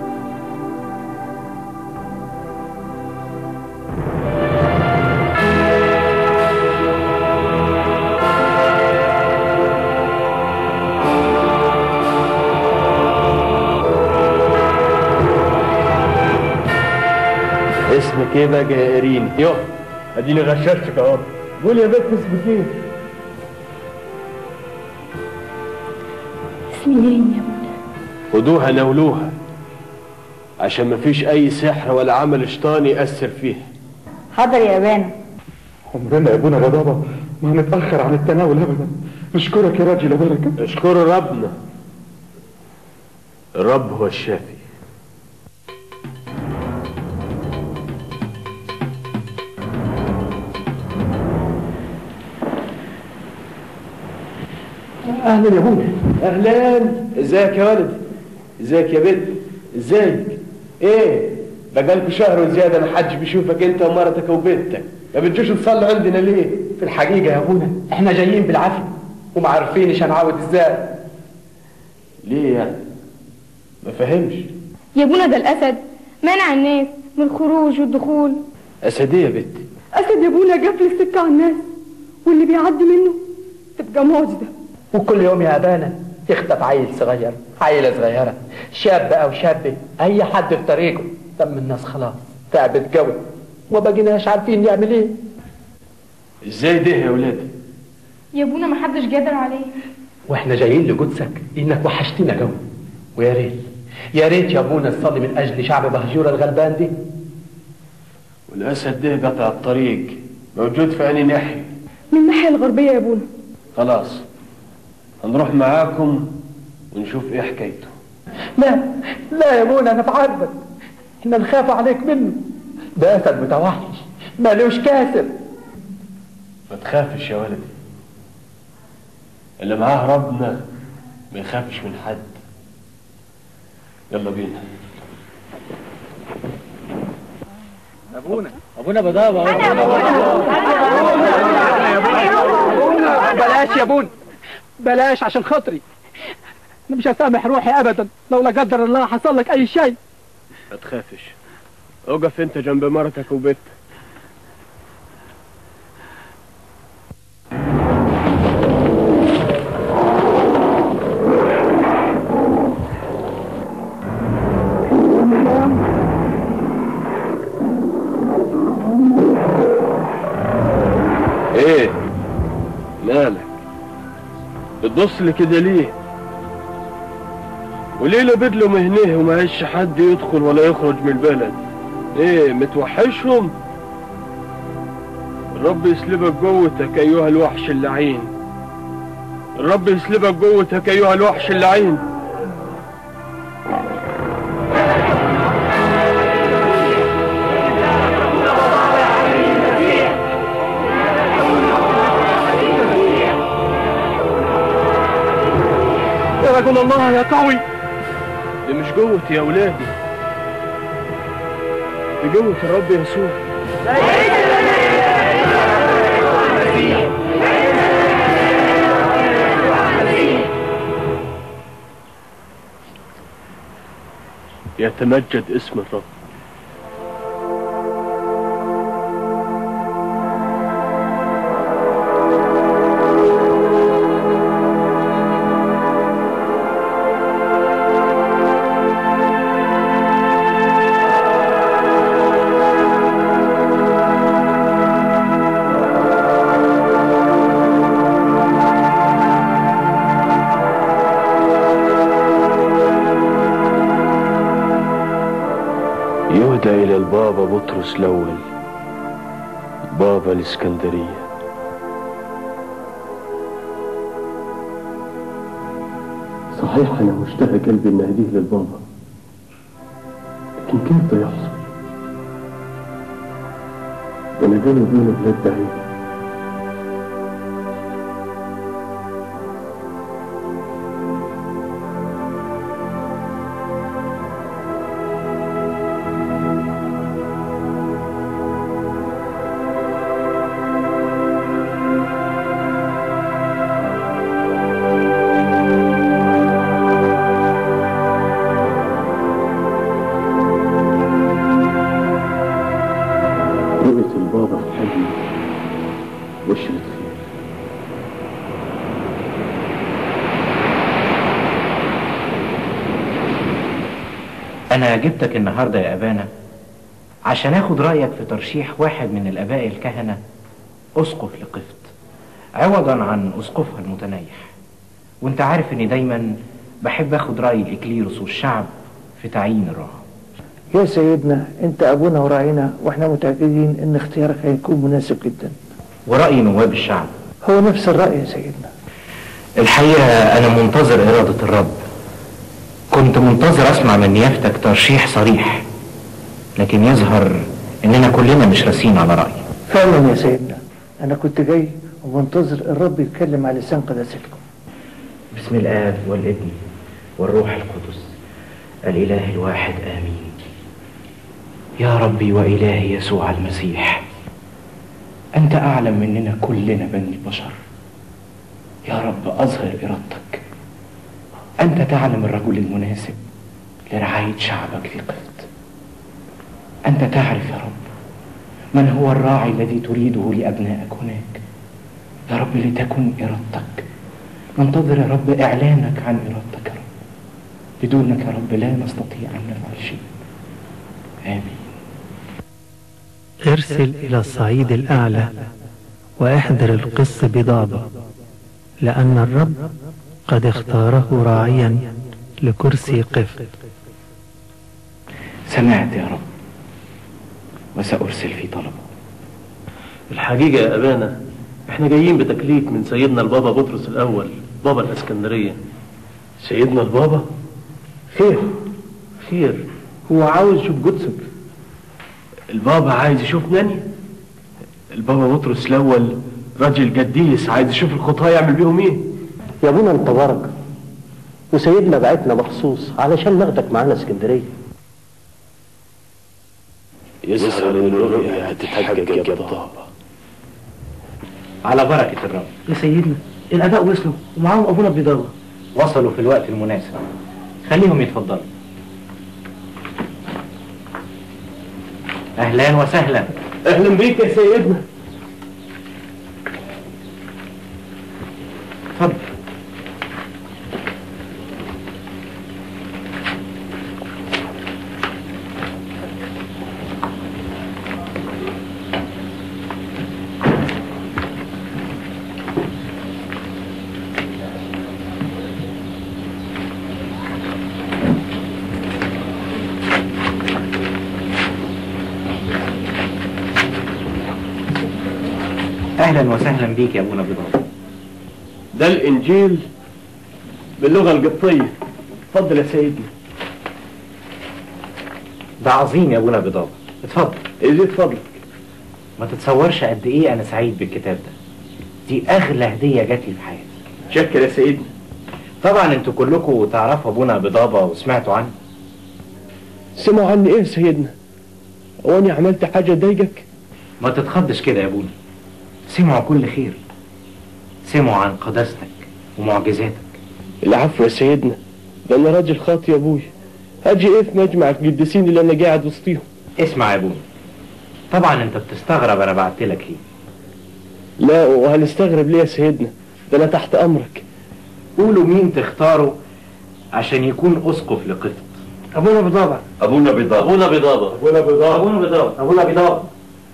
اسمك ايه بقى يا ايرين يو اديني غششتك اهو قول يا بنت اسمك ايه اسمي لين يا ابونا خدوها نولوها عشان مفيش اي سحر ولا عمل شيطان يأثر فيها حاضر يا ابانا عمرنا يا ابونا بضابة ما هنتأخر عن التناول ابدا نشكرك يا راجل يا بركة اشكر ربنا الرب هو الشافي اهلا يا ابونا اهلا ازيك يا ولد ازيك يا بنت ازيك ايه بقالكوا شهر وزياده ما حدش بيشوفك انت ومرتك وبنتك ما بتجوش تصلوا عندنا ليه في الحقيقة يا ابونا احنا جايين بالعافية وما عارفينش هنعود ازاي ليه يعني ما فهمش يا ابونا ده الاسد منع الناس من الخروج والدخول اسد ايه يا بنتي اسد يا ابونا قفل السكه على الناس واللي بيعدي منه تبقى معجزه وكل يوم يا ابانا يخطف عيل صغير عيلة صغيرة شاب او شابة اي حد في طريقه دم الناس خلاص تعبت قوي وما بقيناش عارفين نعمل ايه ازاي ده يا ولادي يا ابونا ما حدش قادر عليه واحنا جايين لقدسك انك وحشتنا قوي ويا ريت يا ريت يا ابونا تصلي من اجل شعب بهجورة الغلبان دي والاسد ده قطع الطريق موجود في انهي ناحيه من الناحيه الغربيه يا ابونا خلاص هنروح معاكم ونشوف ايه حكايته لا لا يا ابونا نتعذب احنا نخاف عليك منه ده اسد متوحش مالوش كاسر ما تخافش يا ولدي اللي معاه ربنا ما يخافش من حد يلا بينا ابونا ابونا بضابه بلاش يا بون بلاش عشان خاطري انا مش هسامح روحي ابدا لو لا قدر الله حصل لك اي شيء ما تخافش اقف انت جنب مرتك وبنتك ايه مالك بتبص لي كده ليه وليه لبد له مهنيه وما عيش حد يدخل ولا يخرج من البلد ايه متوحشهم الرب يسلبك قوتك ايها الوحش اللعين الرب يسلبك قوتك ايها الوحش اللعين يا رجل الله يا قوي دي مش قوتي يا ولادي دي قوة الرب يسوع يتمجد اسم الرب يهدى إلى البابا بطرس الأول بابا الإسكندرية صحيح أنا مشتهى قلبي إن أهديه للبابا لكن كيف ده يحصل؟ ده أنا بيني وبينه بلاد بعيدة رؤية البابا في حلمي بشرة خير أنا جبتك النهاردة يا أبانا عشان آخد رأيك في ترشيح واحد من الآباء الكهنة أسقف لقفط عوضا عن أسقفها المتنيح وأنت عارف إني دايما بحب آخد رأي الإكليروس والشعب في تعيين الراهب يا سيدنا انت ابونا وراعينا واحنا متاكدين ان اختيارك هيكون مناسب جدا ورأي نواب الشعب هو نفس الراي يا سيدنا الحقيقة أنا منتظر إرادة الرب كنت منتظر أسمع من نيافتك ترشيح صريح لكن يظهر إننا كلنا مش راسين على رأي فعلا يا سيدنا انا كنت جاي ومنتظر الرب يتكلم على لسان قداستكم بسم الآب والابن والروح القدس الإله الواحد آمين يا ربي وإلهي يسوع المسيح أنت أعلم مننا كلنا بني البشر يا رب أظهر إرادتك أنت تعلم الرجل المناسب لرعاية شعبك في قفط أنت تعرف يا رب من هو الراعي الذي تريده لأبنائك هناك يا رب لتكن إرادتك ننتظر يا رب إعلانك عن إرادتك يا رب بدونك يا رب لا نستطيع أن نفعل شيء آمين ارسل إلى الصعيد الأعلى واحضر القس بضابة لأن الرب قد اختاره راعيا لكرسي قفط سمعت يا رب وسأرسل في طلبه الحقيقة يا أبانا احنا جايين بتكليف من سيدنا البابا بطرس الأول بابا الإسكندرية سيدنا البابا خير خير هو عاوز يشوف قدسك البابا عايز يشوفني البابا بطرس الأول راجل قديس عايز يشوف الخطاة يعمل بيهم ايه يا ابونا انت بركة وسيدنا بعتنا مخصوص علشان ناخدك معانا اسكندرية يظهر ان الرؤيا هتتحقق يا بابا على بركة الرب يا سيدنا الاباء وصلوا ومعاهم ابونا بضابة وصلوا في الوقت المناسب خليهم يتفضلوا أهلا وسهلا أهلا بيك يا سيدنا اتفضل اهلا وسهلا بيك يا ابونا بضاعة ده الانجيل باللغه القبطيه اتفضل يا سيدنا ده عظيم يا ابونا بضاعة اتفضل ايه اتفضل ما تتصورش قد ايه انا سعيد بالكتاب ده دي اغلى هدية جات لي في حياتي شكر يا سيدنا طبعا انتوا كلكم تعرفوا ابونا بضابة وسمعتوا عنه سمعوا عني ايه يا سيدنا هو انا عملت حاجه تضايقك ما تتخضش كده يا ابونا سمعوا كل خير سمعوا عن قداستك ومعجزاتك العفو يا سيدنا ده انا راجل خاطي يا ابوي اجي ايه في مجمع القديسين اللي انا قاعد وسطيهم اسمع يا ابونا طبعا انت بتستغرب انا بعت لك ليه لا وهنستغرب ليه يا سيدنا ده انا تحت امرك قولوا مين تختاروا عشان يكون اسقف لقفط ابونا بضابة ابونا بضابة ابونا بضابة ابونا بضابة ابونا بضابة ابونا بضابة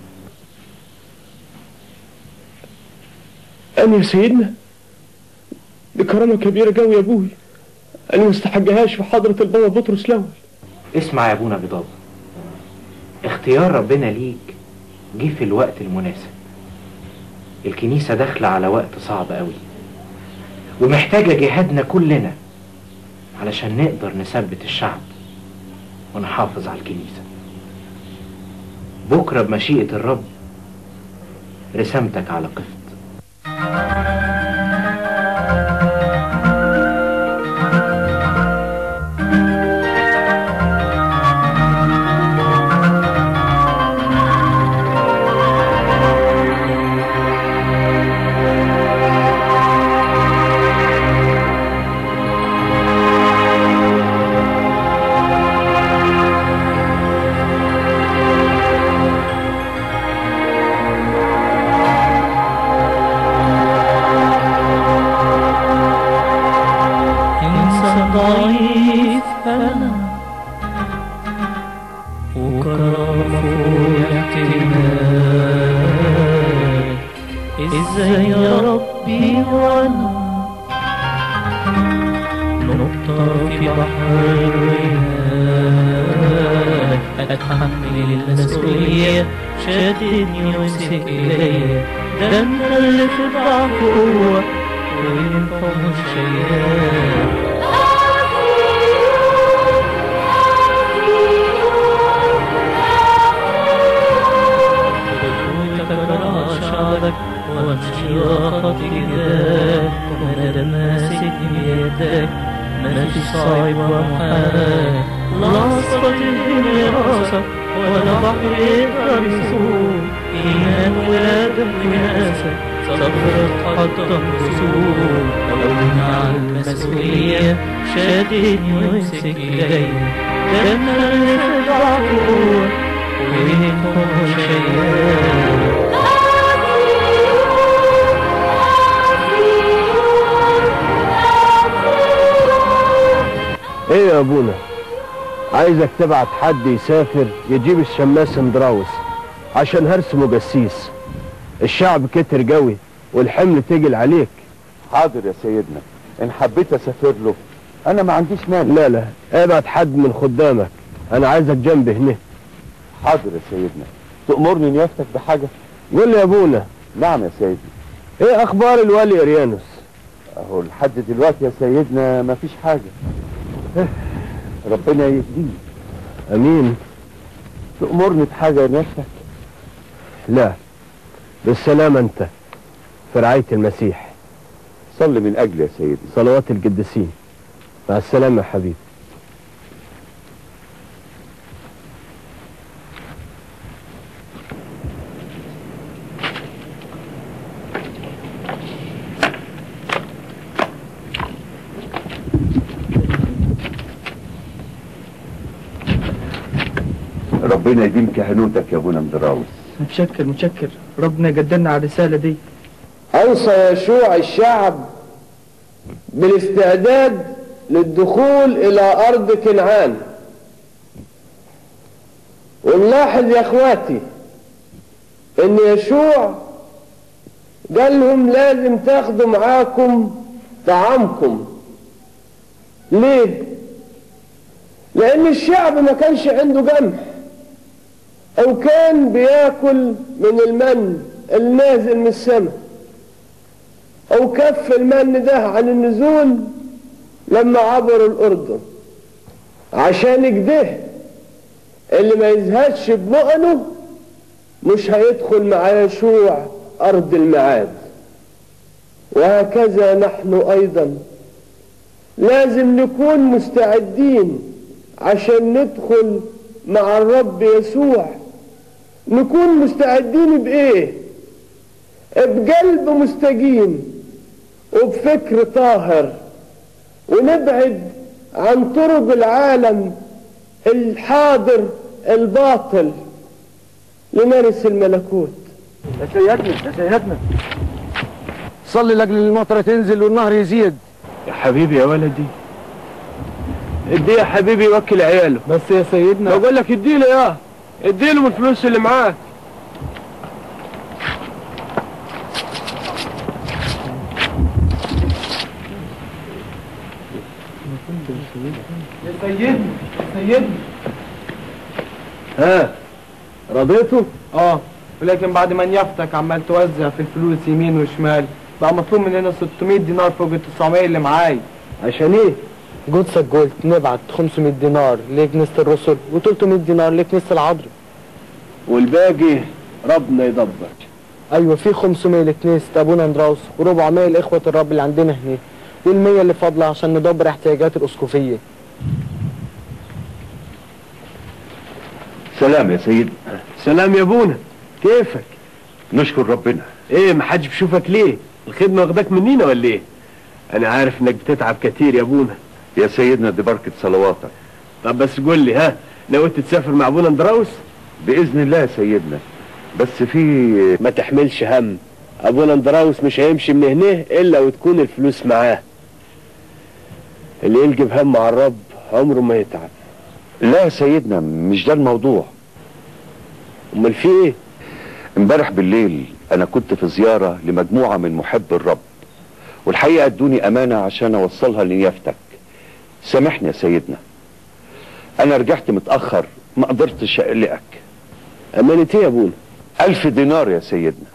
انا يا سيدنا دي كرامه كبيره قوي يا ابوي انا ما استحقهاش في حضره البابا بطرس الاول اسمع يا ابونا بضابة اختيار ربنا ليك جه في الوقت المناسب الكنيسة داخلة على وقت صعب قوي ومحتاجة جهادنا كلنا علشان نقدر نثبت الشعب ونحافظ على الكنيسة بكرة بمشيئة الرب رسامتك على قفط إنسان ضعيف أنا وكرامه احتمال إزاي يا ربي وأنا نقطة في بحر الرياح أتحمل المسؤولية شاددني وامسك إيديا ده أنت اللي في ضعف قوة وانت مش شايف شعرك وامشي خطي جداك وانا ماسك بيدك ما في صعب ومحال لا استطيع راسك ولا بحر يقدر يسوق ايمان ولادك وناسك صبر تقدم رسول لو مع المسؤولية شادني وامسك ايديا ده انا اللي في ضعف قوة وانتم شيئا ايه يا ابونا عايزك تبعت حد يسافر يجيب الشماس اندراوس عشان هرسمه جسيس الشعب كتر قوي والحمل تجل عليك حاضر يا سيدنا ان حبيت اسافر له انا ما عنديش مانع لا لا ابعت حد من خدامك انا عايزك جنبي هنا حاضر يا سيدنا تأمرني نيافتك بحاجة قول لي يا ابونا نعم يا سيدي ايه اخبار الوالي اريانوس اهو لحد دلوقتي يا سيدنا ما فيش حاجة ربنا يهديه امين تأمرني بحاجة يا نيافتك لا بالسلامة انت في رعاية المسيح صلي من اجلي يا سيدي صلوات القديسين مع السلامة يا حبيبي ربنا يديم كهنوتك يا ابونا مدراوس متشكر متشكر ربنا يقدرنا على الرسالة دي أوصى يشوع الشعب بالاستعداد للدخول إلى أرض كنعان ونلاحظ يا إخواتي إن يشوع قال لهم لازم تاخدوا معاكم طعامكم ليه؟ لأن الشعب ما كانش عنده قمح أو كان بياكل من المن النازل من السماء او كف المن ده عن النزول لما عبروا الاردن عشان كده اللي ما يزهدش بمؤنه مش هيدخل مع يشوع ارض الميعاد وهكذا نحن ايضا لازم نكون مستعدين عشان ندخل مع الرب يسوع نكون مستعدين بايه بقلب مستقيم وبفكر طاهر ونبعد عن طرق العالم الحاضر الباطل لنرث الملكوت يا سيدنا يا سيدنا صلي لاجل المطره تنزل والنهر يزيد يا حبيبي يا ولدي اديه يا حبيبي يوكل عياله بس يا سيدنا بقول لك اديله يا اديله من الفلوس اللي معاك يا سيدنا يا سيدنا ها رضيته اه ولكن بعد ما نيافتك عمال توزع في الفلوس يمين وشمال بقى مطلوب مننا 600 دينار فوق ال 900 اللي معاي عشان ايه قدسك قلت نبعت 500 دينار لكنيسة الرسل و300 دينار لكنيسة العذراء والباقي ربنا يدبر ايوه في 500 لكنيسة ابونا اندراوس و400 لاخوة الرب اللي عندنا هنا وال100 اللي فاضلة عشان ندبر احتياجات الاسقفية سلام يا سيد سلام يا ابونا كيفك نشكر ربنا ايه محدش بيشوفك ليه الخدمه واخداك منينا ولا ايه انا عارف انك بتتعب كتير يا ابونا يا سيدنا دي بركة صلواتك طب بس قول لي ها ناوي تسافر مع ابونا اندراوس بإذن الله يا سيدنا بس في ما تحملش هم ابونا اندراوس مش هيمشي من هنا الا وتكون الفلوس معاه اللي يلقي بهم مع الرب عمره ما يتعب لا يا سيدنا مش ده الموضوع امال في ايه امبارح بالليل انا كنت في زيارة لمجموعة من محب الرب والحقيقة ادوني امانة عشان اوصلها لنيافتك سامحني يا سيدنا انا رجعت متأخر ما قدرتش اقلقك امانة ايه يا ابونا الف دينار يا سيدنا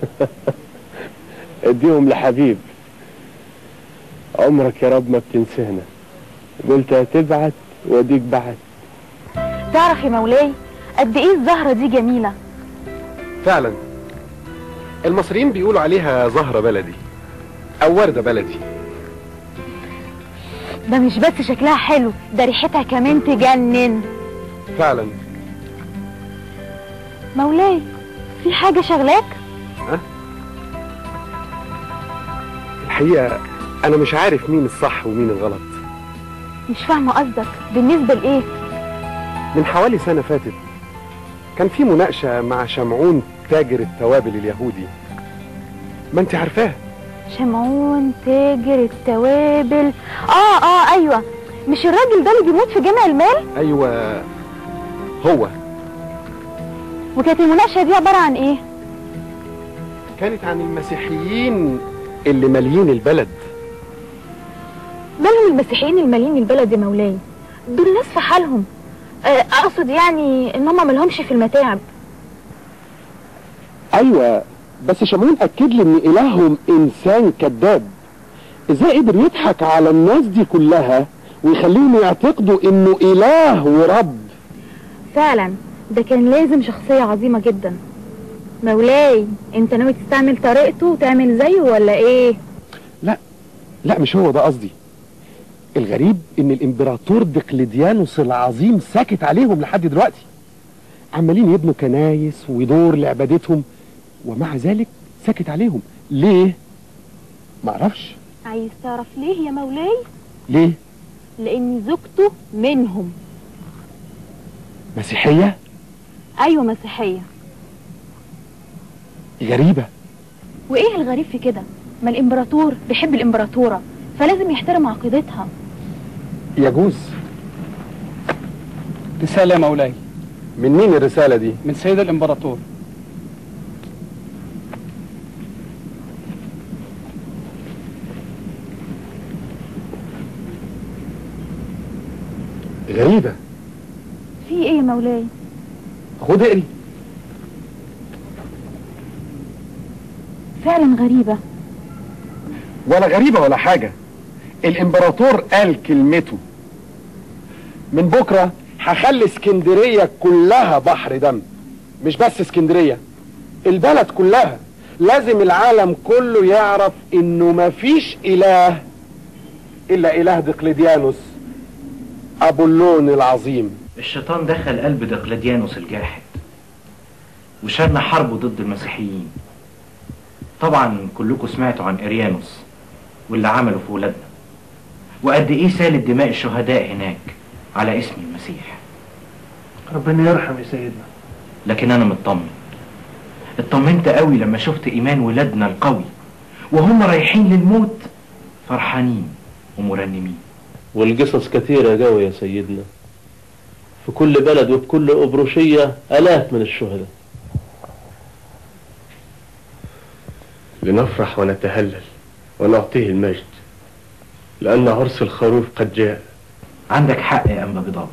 اديهم لحبيب عمرك يا رب ما بتنسانا قلت هتبعت واديك بعت تعرف يا مولاي قد ايه الزهرة دي جميلة فعلا المصريين بيقولوا عليها زهرة بلدي أو وردة بلدي ده مش بس شكلها حلو ده ريحتها كمان تجنن فعلا مولاي في حاجة شغلاك الحقيقة أنا مش عارف مين الصح ومين الغلط مش فاهمة قصدك بالنسبة لإيه من حوالي سنة فاتت كان في مناقشة مع شمعون تاجر التوابل اليهودي ما انت عارفاه شمعون تاجر التوابل اه اه ايوه مش الراجل ده اللي بيموت في جامع المال أيوة هو وكانت المناقشة دي عبارة عن ايه كانت عن المسيحيين اللي ماليين البلد مالهم المسيحيين المالين البلد يا مولاي دول ناس في حالهم آه، اقصد يعني ان هم مالهمش في المتاعب أيوة بس شمعون أكد لي إن إلههم إنسان كذاب إزاي قدر يضحك على الناس دي كلها ويخليهم يعتقدوا إنه إله ورب فعلا ده كان لازم شخصية عظيمة جدا مولاي انت ناوي تستعمل طريقته وتعمل زيه ولا ايه لا لا مش هو ده قصدي الغريب ان الامبراطور دقلديانوس العظيم ساكت عليهم لحد دلوقتي عمالين يبنوا كنايس ودور لعبادتهم ومع ذلك ساكت عليهم ليه معرفش عايز تعرف ليه يا مولاي ليه لان زوجته منهم مسيحية ايوه مسيحية غريبة وايه الغريب في كده ما الامبراطور بيحب الامبراطورة فلازم يحترم عقيدتها يجوز رسالة يا مولاي من مين الرسالة دي من سيد الامبراطور غريبة في ايه يا مولاي خد اقري فعلا غريبة ولا غريبة ولا حاجة الامبراطور قال كلمته من بكرة هخلي اسكندرية كلها بحر دم مش بس اسكندرية البلد كلها لازم العالم كله يعرف انه مفيش اله الا اله دقلديانوس ابولون العظيم الشيطان دخل قلب دقلديانوس الجاحد وشن حربه ضد المسيحيين طبعا كلكم سمعتوا عن اريانوس واللي عمله في ولادنا وقد ايه سالت دماء الشهداء هناك على اسم المسيح ربنا يرحم يا سيدنا لكن انا مطمن اطمنت قوي لما شفت ايمان ولادنا القوي وهم رايحين للموت فرحانين ومرنمين والقصص كثيرة قوي يا سيدنا في كل بلد وفي كل أبروشية آلاف من الشهداء لنفرح ونتهلل ونعطيه المجد لأن عرس الخروف قد جاء عندك حق يا أنبا بضابة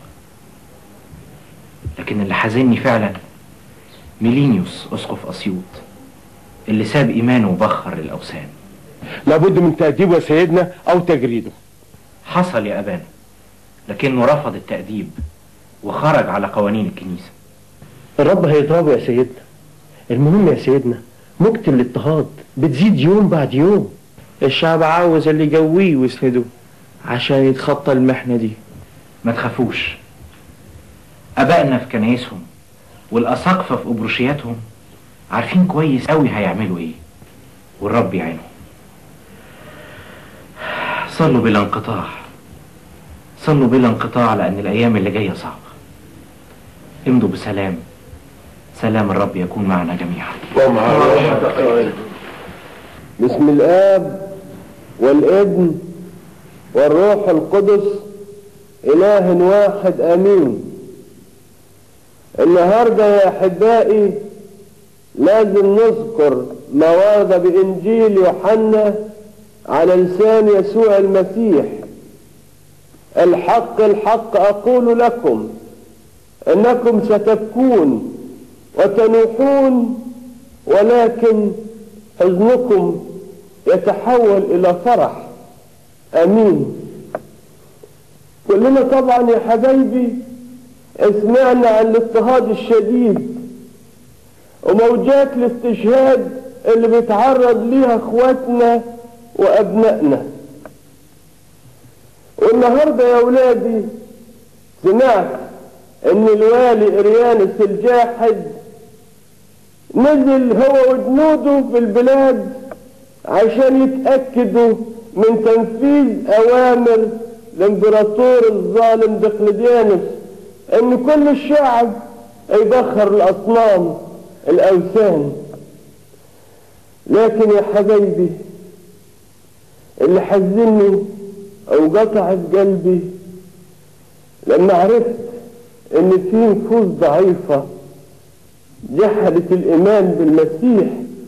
لكن اللي حزني فعلا ميلينيوس أسقف أسيوط اللي ساب إيمانه وبخر الأوثان لابد من تأديبه يا سيدنا او تجريده حصل يا أبانا لكنه رفض التأديب وخرج على قوانين الكنيسة الرب هيضربه يا سيدنا المهم يا سيدنا موجة الاضطهاد بتزيد يوم بعد يوم الشعب عاوز اللي يجويه ويسنده عشان يتخطى المحنة دي ما تخافوش أبائنا في كنايسهم والأساقفة في أبروشياتهم عارفين كويس قوي هيعملوا إيه والرب يعينهم صلوا بلا انقطاع صلوا بلا انقطاع لأن الأيام اللي جاية صعبة امضوا بسلام سلام الرب يكون معنا جميعا بسم الآب والابن والروح القدس إله واحد آمين النهاردة يا أحبائي لازم نذكر ما ورد بإنجيل يوحنا على لسان يسوع المسيح الحق الحق أقول لكم إنكم ستبكون وتنوحون ولكن حزنكم يتحول إلى فرح أمين كلنا طبعا يا حبايبي سمعنا عن الاضطهاد الشديد وموجات الاستشهاد اللي بيتعرض ليها اخواتنا وابنائنا والنهارده يا ولادي سمعت ان الوالي اريانس الجاحد نزل هو وجنوده في البلاد عشان يتأكدوا من تنفيذ أوامر الإمبراطور الظالم دقلديانوس إن كل الشعب يبخر الأصنام الأوثان لكن يا حبايبي اللي حزني أو قطع في قلبي لما عرفت إن في نفوس ضعيفة جحدت الإيمان بالمسيح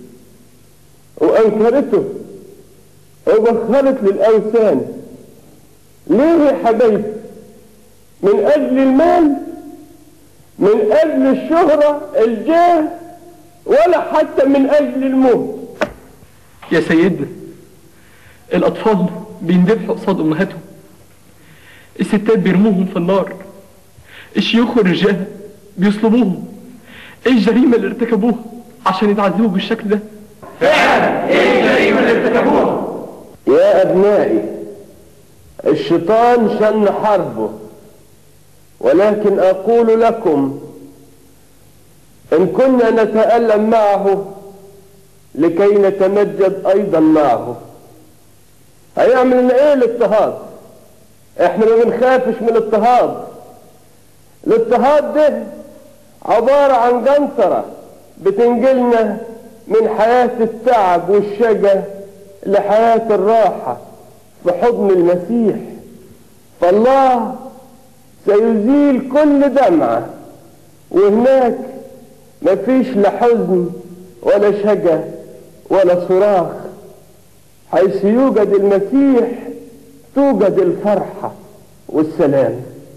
وأنكرته وبخرت للأوثان ليه يا حبايبي من أجل المال من أجل الشهرة الجاه ولا حتى من أجل الموت يا سيدنا الأطفال بيندبحوا قصاد أمهاتهم الستات بيرموهم في النار الشيوخ والرجال بيصلبوهم ايه الجريمة اللي ارتكبوها عشان يتعذبوا بالشكل ده فعلا ايه الجريمة اللي ارتكبوها يا أبنائي الشيطان شن حربه ولكن أقول لكم إن كنا نتألم معه لكي نتمجد أيضا معه هيعمل لنا إيه الاضطهاد إحنا ما بنخافش من الاضطهاد الاضطهاد ده عبارة عن جنطرة بتنجلنا من حياة التعب والشجا لحياة الراحة بحضن المسيح فالله سيزيل كل دمعة وهناك مفيش لا حزن ولا شجا ولا صراخ حيث يوجد المسيح توجد الفرحة والسلام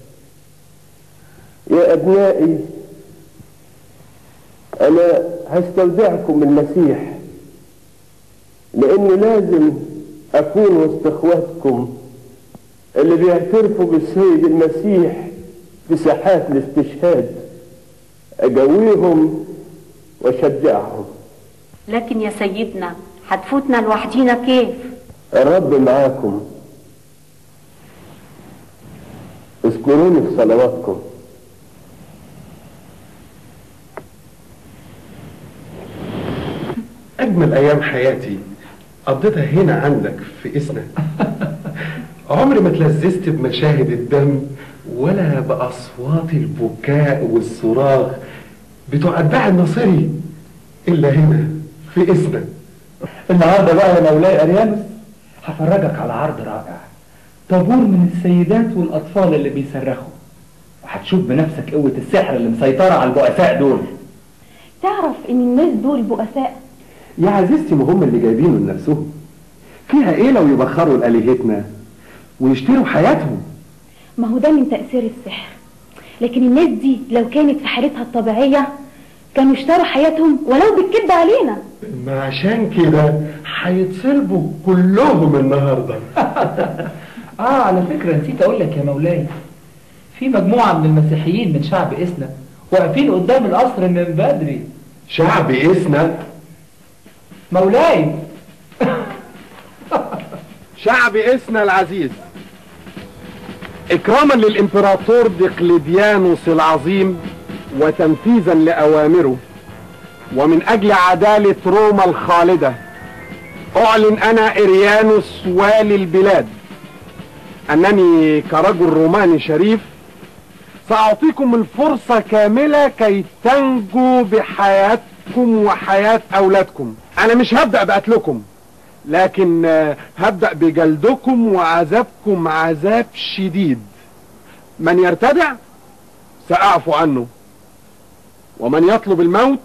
يا أبنائي أنا هستودعكم المسيح لأنه لازم أكون وسط إخواتكم اللي بيعترفوا بالسيد المسيح في ساحات الاستشهاد أجويهم وأشجعهم لكن يا سيدنا هتفوتنا لوحدينا كيف الرب معاكم اذكروني في صلواتكم أجمل أيام حياتي قضيتها هنا عندك في إسنا عمري ما تلذذت بمشاهد الدم ولا بأصوات البكاء والصراخ بتوع أتباع الناصري إلا هنا في إسنا النهارده بقى يا مولاي اريانوس هفرجك على عرض رائع طابور من السيدات والاطفال اللي بيصرخوا وهتشوف بنفسك قوة السحر اللي مسيطرة على البؤساء دول تعرف ان الناس دول بؤساء يا عزيزتي ما هم اللي جايبينه لنفسهم فيها إيه لو يبخروا لآلهتنا ويشتروا حياتهم ما هو ده من تأثير السحر لكن الناس دي لو كانت في حالتها الطبيعية كانوا اشتروا حياتهم ولو بالكذب علينا ما عشان كده هيتصلبوا كلهم النهارده اه على فكرة نسيت اقول لك يا مولاي في مجموعة من المسيحيين من شعب إسنا واقفين قدام القصر من بدري شعب إسنا مولاي شعب إسنا العزيز إكراما للإمبراطور دقلديانوس العظيم وتنفيذا لأوامره ومن أجل عدالة روما الخالدة أعلن أنا إريانوس والي البلاد أنني كرجل روماني شريف سأعطيكم الفرصة كاملة كي تنجوا بحياتكم وحياة أولادكم أنا مش هبدأ بقتلكم لكن آه، هبدأ بجلدكم وعذابكم عذاب شديد من يرتدع سأعفو عنه ومن يطلب الموت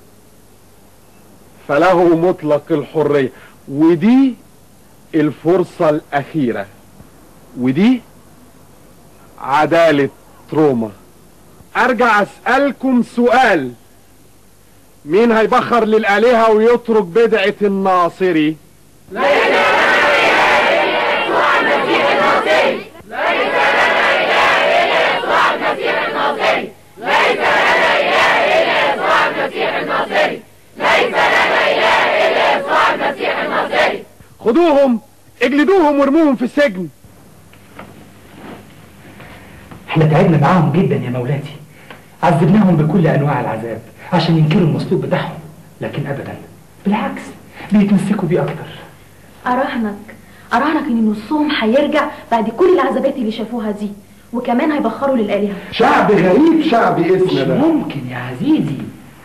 فله مطلق الحرية ودي الفرصة الأخيرة ودي عدالة روما أرجع أسألكم سؤال مين هيبخر للآلهة ويترك بدعة الناصري خدوهم اجلدوهم وارموهم في السجن احنا تعبنا معاهم جدا يا مولاتي عذبناهم بكل انواع العذاب عشان ينكروا المصلوب بتاعهم لكن ابدا بالعكس بيتمسكوا بيه اكتر أراهنك أراهنك إن نصهم هيرجع بعد كل العذابات اللي شافوها دي وكمان هيبخروا للآلهة شعب غريب شعب اسمه ده ممكن يا عزيزي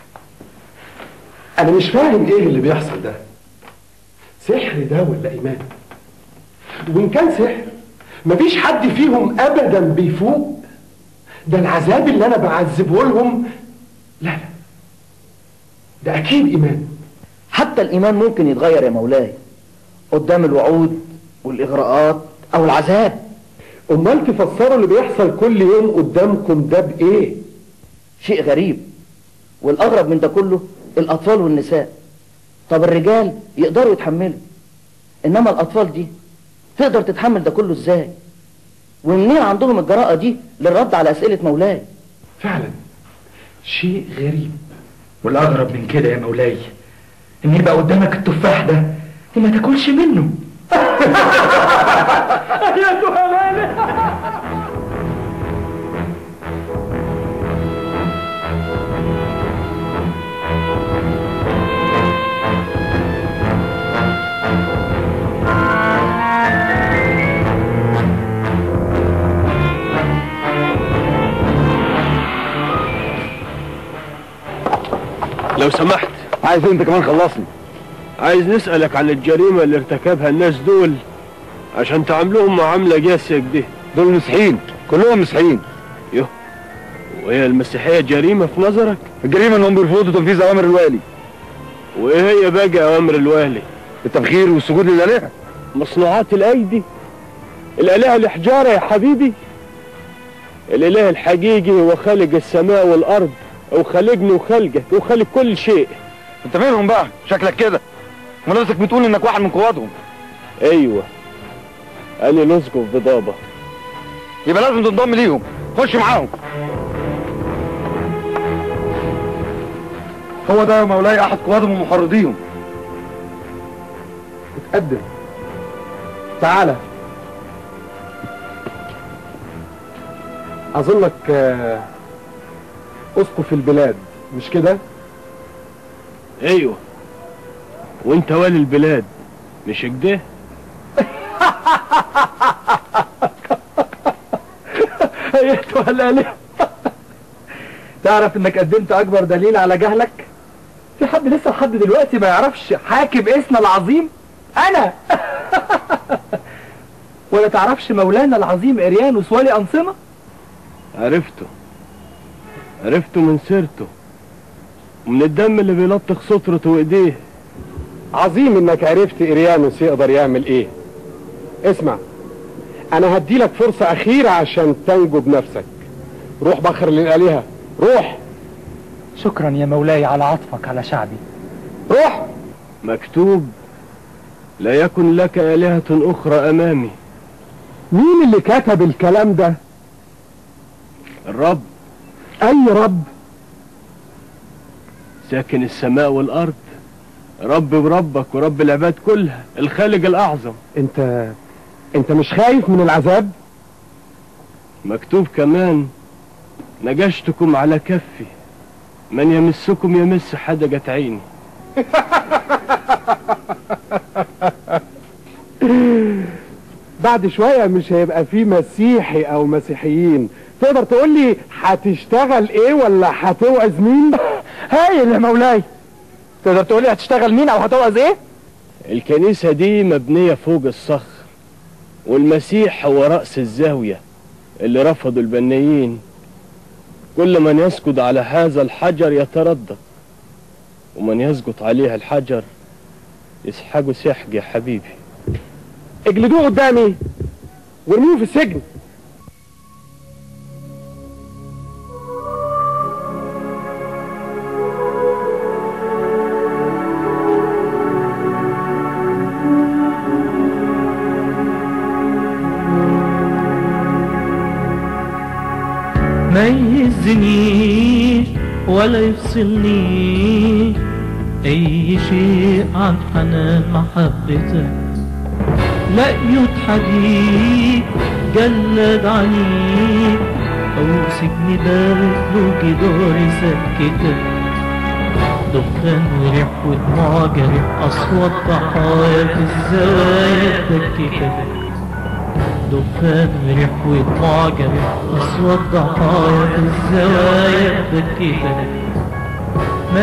انا مش فاهم ايه اللي بيحصل ده سحر ده ولا ايمان وان كان سحر مفيش حد فيهم ابدا بيفوق ده العذاب اللي انا بعذبه لهم لا لا ده اكيد ايمان حتى الإيمان ممكن يتغير يا مولاي قدام الوعود والإغراءات أو العذاب امال تفسروا اللي بيحصل كل يوم قدامكم ده بايه شيء غريب والأغرب من ده كله الأطفال والنساء طب الرجال يقدروا يتحملوا إنما الأطفال دي تقدر تتحمل ده كله إزاي ومنين عندهم الجراءة دي للرد على أسئلة مولاي فعلا شيء غريب والاغرب من كده يا مولاي ان يبقى قدامك التفاح ده وما تاكلش منه يا سهلانه لو سمحت عايز انت كمان خلصني عايز نسألك عن الجريمة اللي ارتكبها الناس دول عشان تعاملوهم معاملة جاسية كده دول مسيحيين كلهم مسيحيين يوه وهي المسيحية جريمة في نظرك؟ الجريمة انهم بيرفضوا تنفيذ اوامر الوالي وايه هي باقي اوامر الوالي؟ التبخير والسجود للآلهة مصنوعات الايدي الالهة الحجارة يا حبيبي الاله الحقيقي هو خالق السماء والارض وخالقني وخلقك وخالق كل شيء انت منهم بقى شكلك كده ونفسك بتقول انك واحد من قواتهم ايوه انا نسقف بضابه يبقى لازم تنضم ليهم خش معاهم هو ده يا مولاي احد قواتهم ومحرضيهم اتقدم تعالى اظنك آه، اسقف البلاد مش كده ايوه وانت والي البلاد مش كده ايتها الالهه تعرف انك قدمت اكبر دليل على جهلك في حد لسه لحد دلوقتي ما يعرفش حاكم اسنا العظيم انا ولا تعرفش مولانا العظيم اريانوس ولي انصمه عرفته عرفته من سيرته ومن الدم اللي بيلطخ سترته وايديه عظيم انك عرفت اريانوس يقدر يعمل ايه اسمع انا هديلك فرصة اخيرة عشان تنجو بنفسك روح بخر للآلهة روح شكرا يا مولاي على عطفك على شعبي روح مكتوب لا يكن لك آلهة أخرى أمامي مين اللي كتب الكلام ده الرب اي رب ساكن السماء والأرض رب بربك ورب العباد كلها الخالق الأعظم انت انت مش خايف من العذاب مكتوب كمان نجشتكم على كفي من يمسكم يمس حدقة عيني بعد شوية مش هيبقى فيه مسيحي او مسيحيين تقدر تقول لي هتشتغل ايه ولا هتوعظ مين هايل يا مولاي تقدر تقول لي هتشتغل مين او هتوعظ ايه الكنيسة دي مبنية فوق الصخر والمسيح هو رأس الزاوية اللي رفضوا البنيين كل من يسجد على هذا الحجر يتردد ومن يسقط عليه الحجر يسحقه سحق يا حبيبي اجلدوه قدامي وارموه في السجن ما يهزنيش ولا يفصلنيش اي شيء عن حنان محبتك لا يد حديد جلد عليك او سجن بارد له جدار يسكتك دخان وريح ودموع جريح اصوات ضحايا في الزوايا تبكتك دخان وريح ودموع جريح اصوات ضحايا في الزوايا تبكتك ما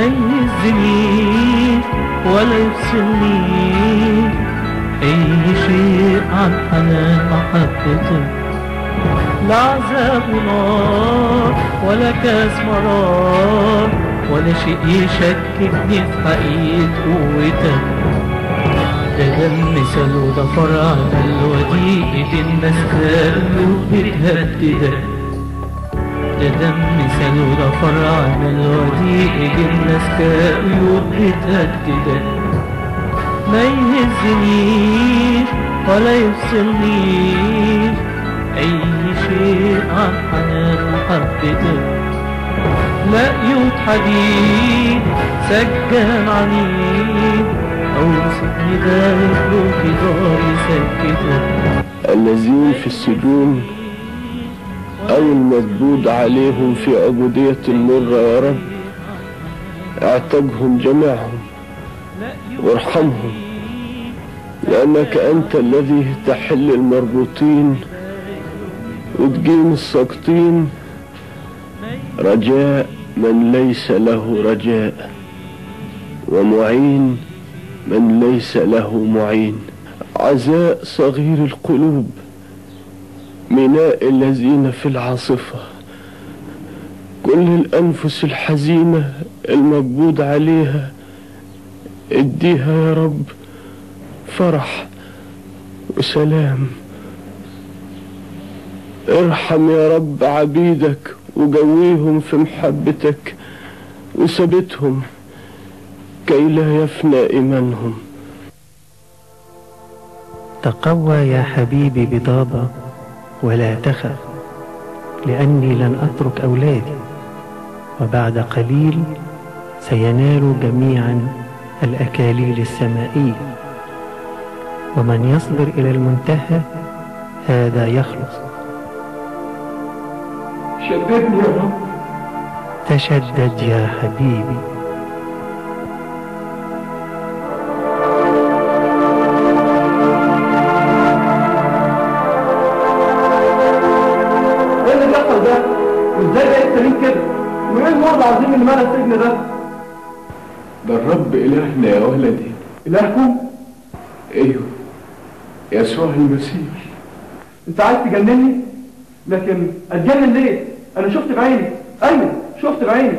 يهزنيش ولا يفصلنيش اي شيء عن حنان محبتك لا عذاب نار ولا كاس مرار ولا شيء يشككني في حقيقة قوتك ده دم سلو ده فرع بل وديقة الناس كانوا بتهددك ده دم سلو ده فرع بل وديقة الناس كانوا بتهددك ما يهزنيش ولا يفصلنيش أي شيء عن حنان محبتك لا يود حديد سجان عنيد أو سجن بارد له جدار يسكتك الذين في السجون أو المقبوض عليهم في عبودية مرة يا رب اعتقهم جميعهم وارحمهم لأنك أنت الذي تحل المربوطين وتقيم الساقطين رجاء من ليس له رجاء ومعين من ليس له معين عزاء صغير القلوب ميناء الذين في العاصفة كل الأنفس الحزينة المقبوض عليها اديها يا رب فرح وسلام ارحم يا رب عبيدك وقويهم في محبتك وثبتهم كي لا يفنى إيمانهم تقوى يا حبيبي بضابة ولا تخف لأني لن أترك أولادي وبعد قليل سينال جميعا الأكاليل السمائية ومن يصبر إلى المنتهى هذا يخلص شددني يا رب تشدد يا حبيبي ايه اللي بيحصل ده؟ وازاي بقيت سليم كده؟ وايه المرض العظيم اللي مال السجن ده؟ ده الرب إلهنا يا ولدي إلهكم؟ أيوه يسوع المسيح انت عايز تجنني؟ لكن اتجنن ليه؟ انا شفت بعيني ايوه شفت بعيني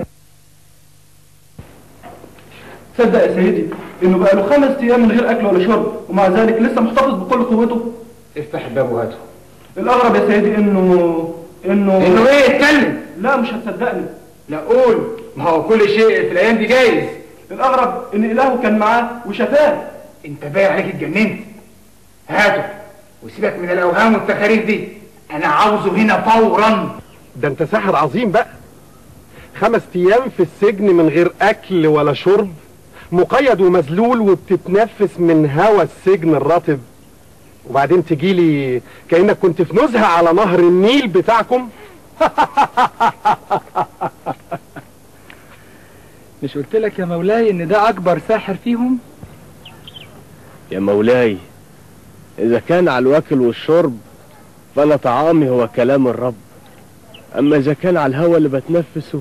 تصدق يا سيدي انه بقى له خمس ايام من غير اكل ولا شرب ومع ذلك لسه محتفظ بكل قوته افتح الباب وهاته الاغرب يا سيدي انه انه انه ايه اتكلم لا مش هتصدقني لا قول ما هو كل شيء في الايام دي جايز الاغرب ان الهه كان معاه وشفاه انت باين عليك اتجننت هاته وسيبك من الاوهام والتخاريف دي انا عاوزه هنا فورا ده انت ساحر عظيم بقى خمس ايام في السجن من غير اكل ولا شرب مقيد ومذلول وبتتنفس من هوا السجن الرطب وبعدين تجيلي كانك كنت في نزهه على نهر النيل بتاعكم مش قلت لك يا مولاي ان ده اكبر ساحر فيهم يا مولاي إذا كان على الواكل والشرب فأنا طعامي هو كلام الرب أما إذا كان على الهوى اللي بتنفسه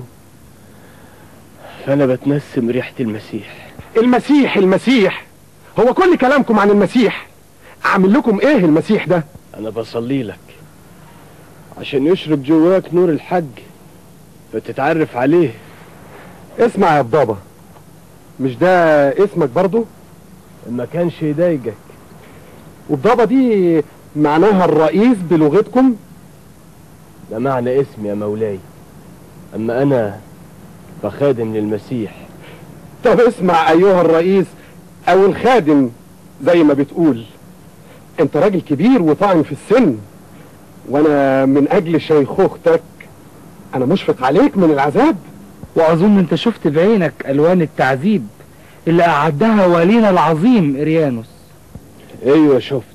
فأنا بتنسم ريحة المسيح المسيح المسيح هو كل كلامكم عن المسيح اعمل لكم ايه المسيح ده أنا بصلي لك عشان يشرب جواك نور الحج فتتعرف عليه اسمع يا بابا مش ده اسمك برضو ما كانش يضايقك وبابا دي معناها الرئيس بلغتكم ده معنى اسمي يا مولاي أما أنا فخادم للمسيح طب اسمع ايها الرئيس او الخادم زي ما بتقول انت راجل كبير وطاعن في السن وانا من اجل شيخوختك انا مشفق عليك من العذاب واظن انت شفت بعينك الوان التعذيب اللي اعدها والينا العظيم اريانوس ايوه شفت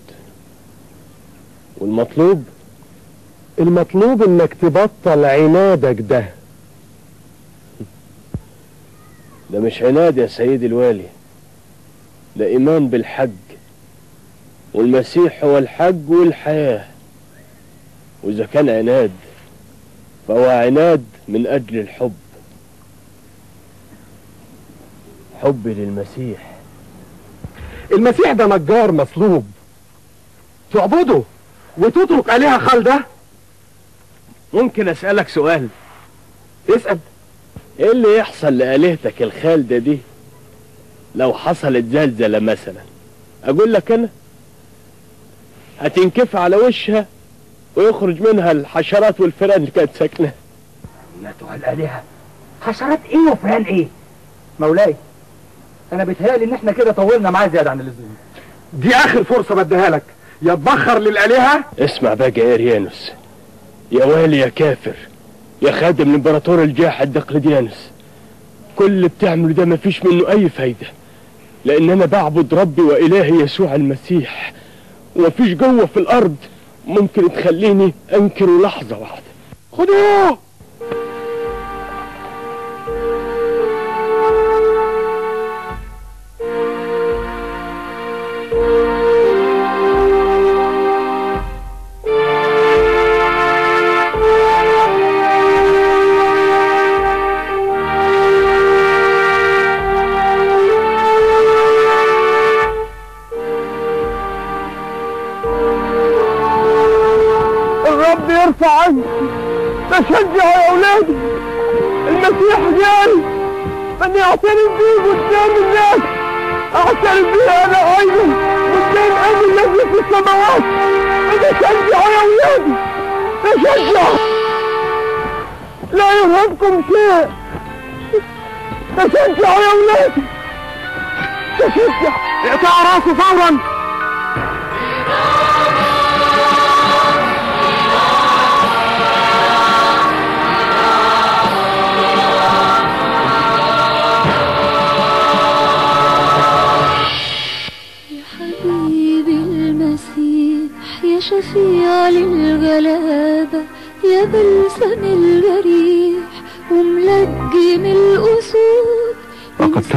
والمطلوب المطلوب انك تبطل عنادك ده ده مش عناد يا سيدي الوالي ده إيمان بالحج والمسيح هو الحج والحياة وإذا كان عناد فهو عناد من أجل الحب حبي للمسيح المسيح ده نجار مصلوب تعبده وتترك آلهة خالدة ممكن أسألك سؤال اسأل ايه اللي يحصل لآلهتك الخالدة دي لو حصلت زلزلة مثلا اقول لك انا هتنكف على وشها ويخرج منها الحشرات والفئران اللي كانت ساكنه نتوع الآلهة حشرات ايه وفئران ايه مولاي انا بيتهيألي ان احنا كده طولنا معاه زيادة عن اللزوم دي اخر فرصة بديها لك يا تبخر للآلهة اسمع بقى يا اريانوس يا والي يا كافر يا خادم الامبراطور الجاحد دقلديانوس كل اللي بتعمله ده مفيش منه اي فايدة لان انا بعبد ربي والهي يسوع المسيح ومفيش جوه في الارض ممكن تخليني انكره لحظة واحدة خدوه الرب يرفع عنك تشجعوا يا اولادي المسيح جاي اني اعترف بيه قدام الناس اعترف بيه انا ايضا قدام ابي الذي في السماوات تشجعوا يا اولادي تشجعوا لا يرهبكم شيء تشجعوا يا اولادي تشجع اقطع راسه فورا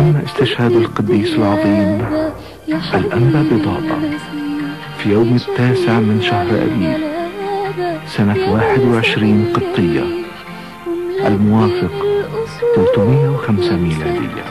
تم استشهاد القديس العظيم الأنبا بضابة في يوم التاسع من شهر أبيب سنة 21 قبطية الموافق 305 ميلادية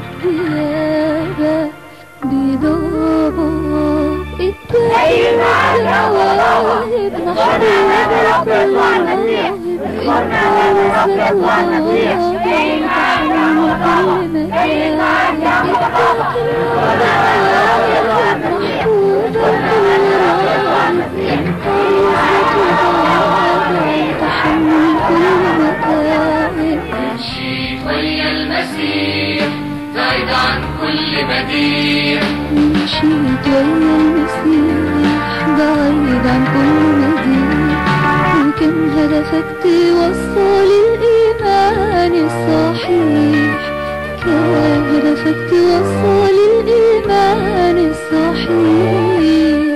ويا المسيح بعيد عن كل بديع مشيت ويا المسيح بعيد عن كل مدينة وكان هدفك توصل الإيمان الصحيح كان هدفك توصل الإيمان الصحيح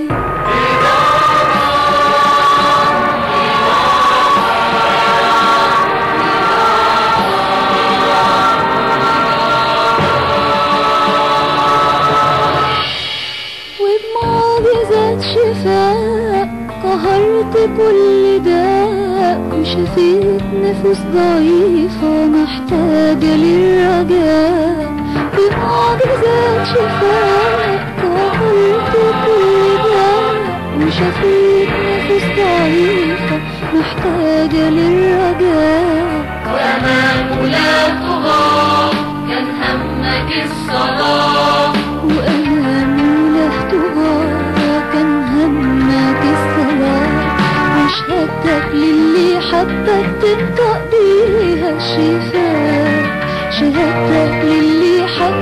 وبمعجزات شفاء قهرت كل داء وشفيت نفوس ضعيفة محتاجة للرجاء بمعجزات شفاء قهرت كل داء وشفيت نفوس ضعيفة محتاجة للرجاء وأمام لا طغاة كان همك الصلاة وأمام له تغار كان همك الصلاة وشهادتك للي حبك تنطق بيها الشفاء شهادتك للي حبك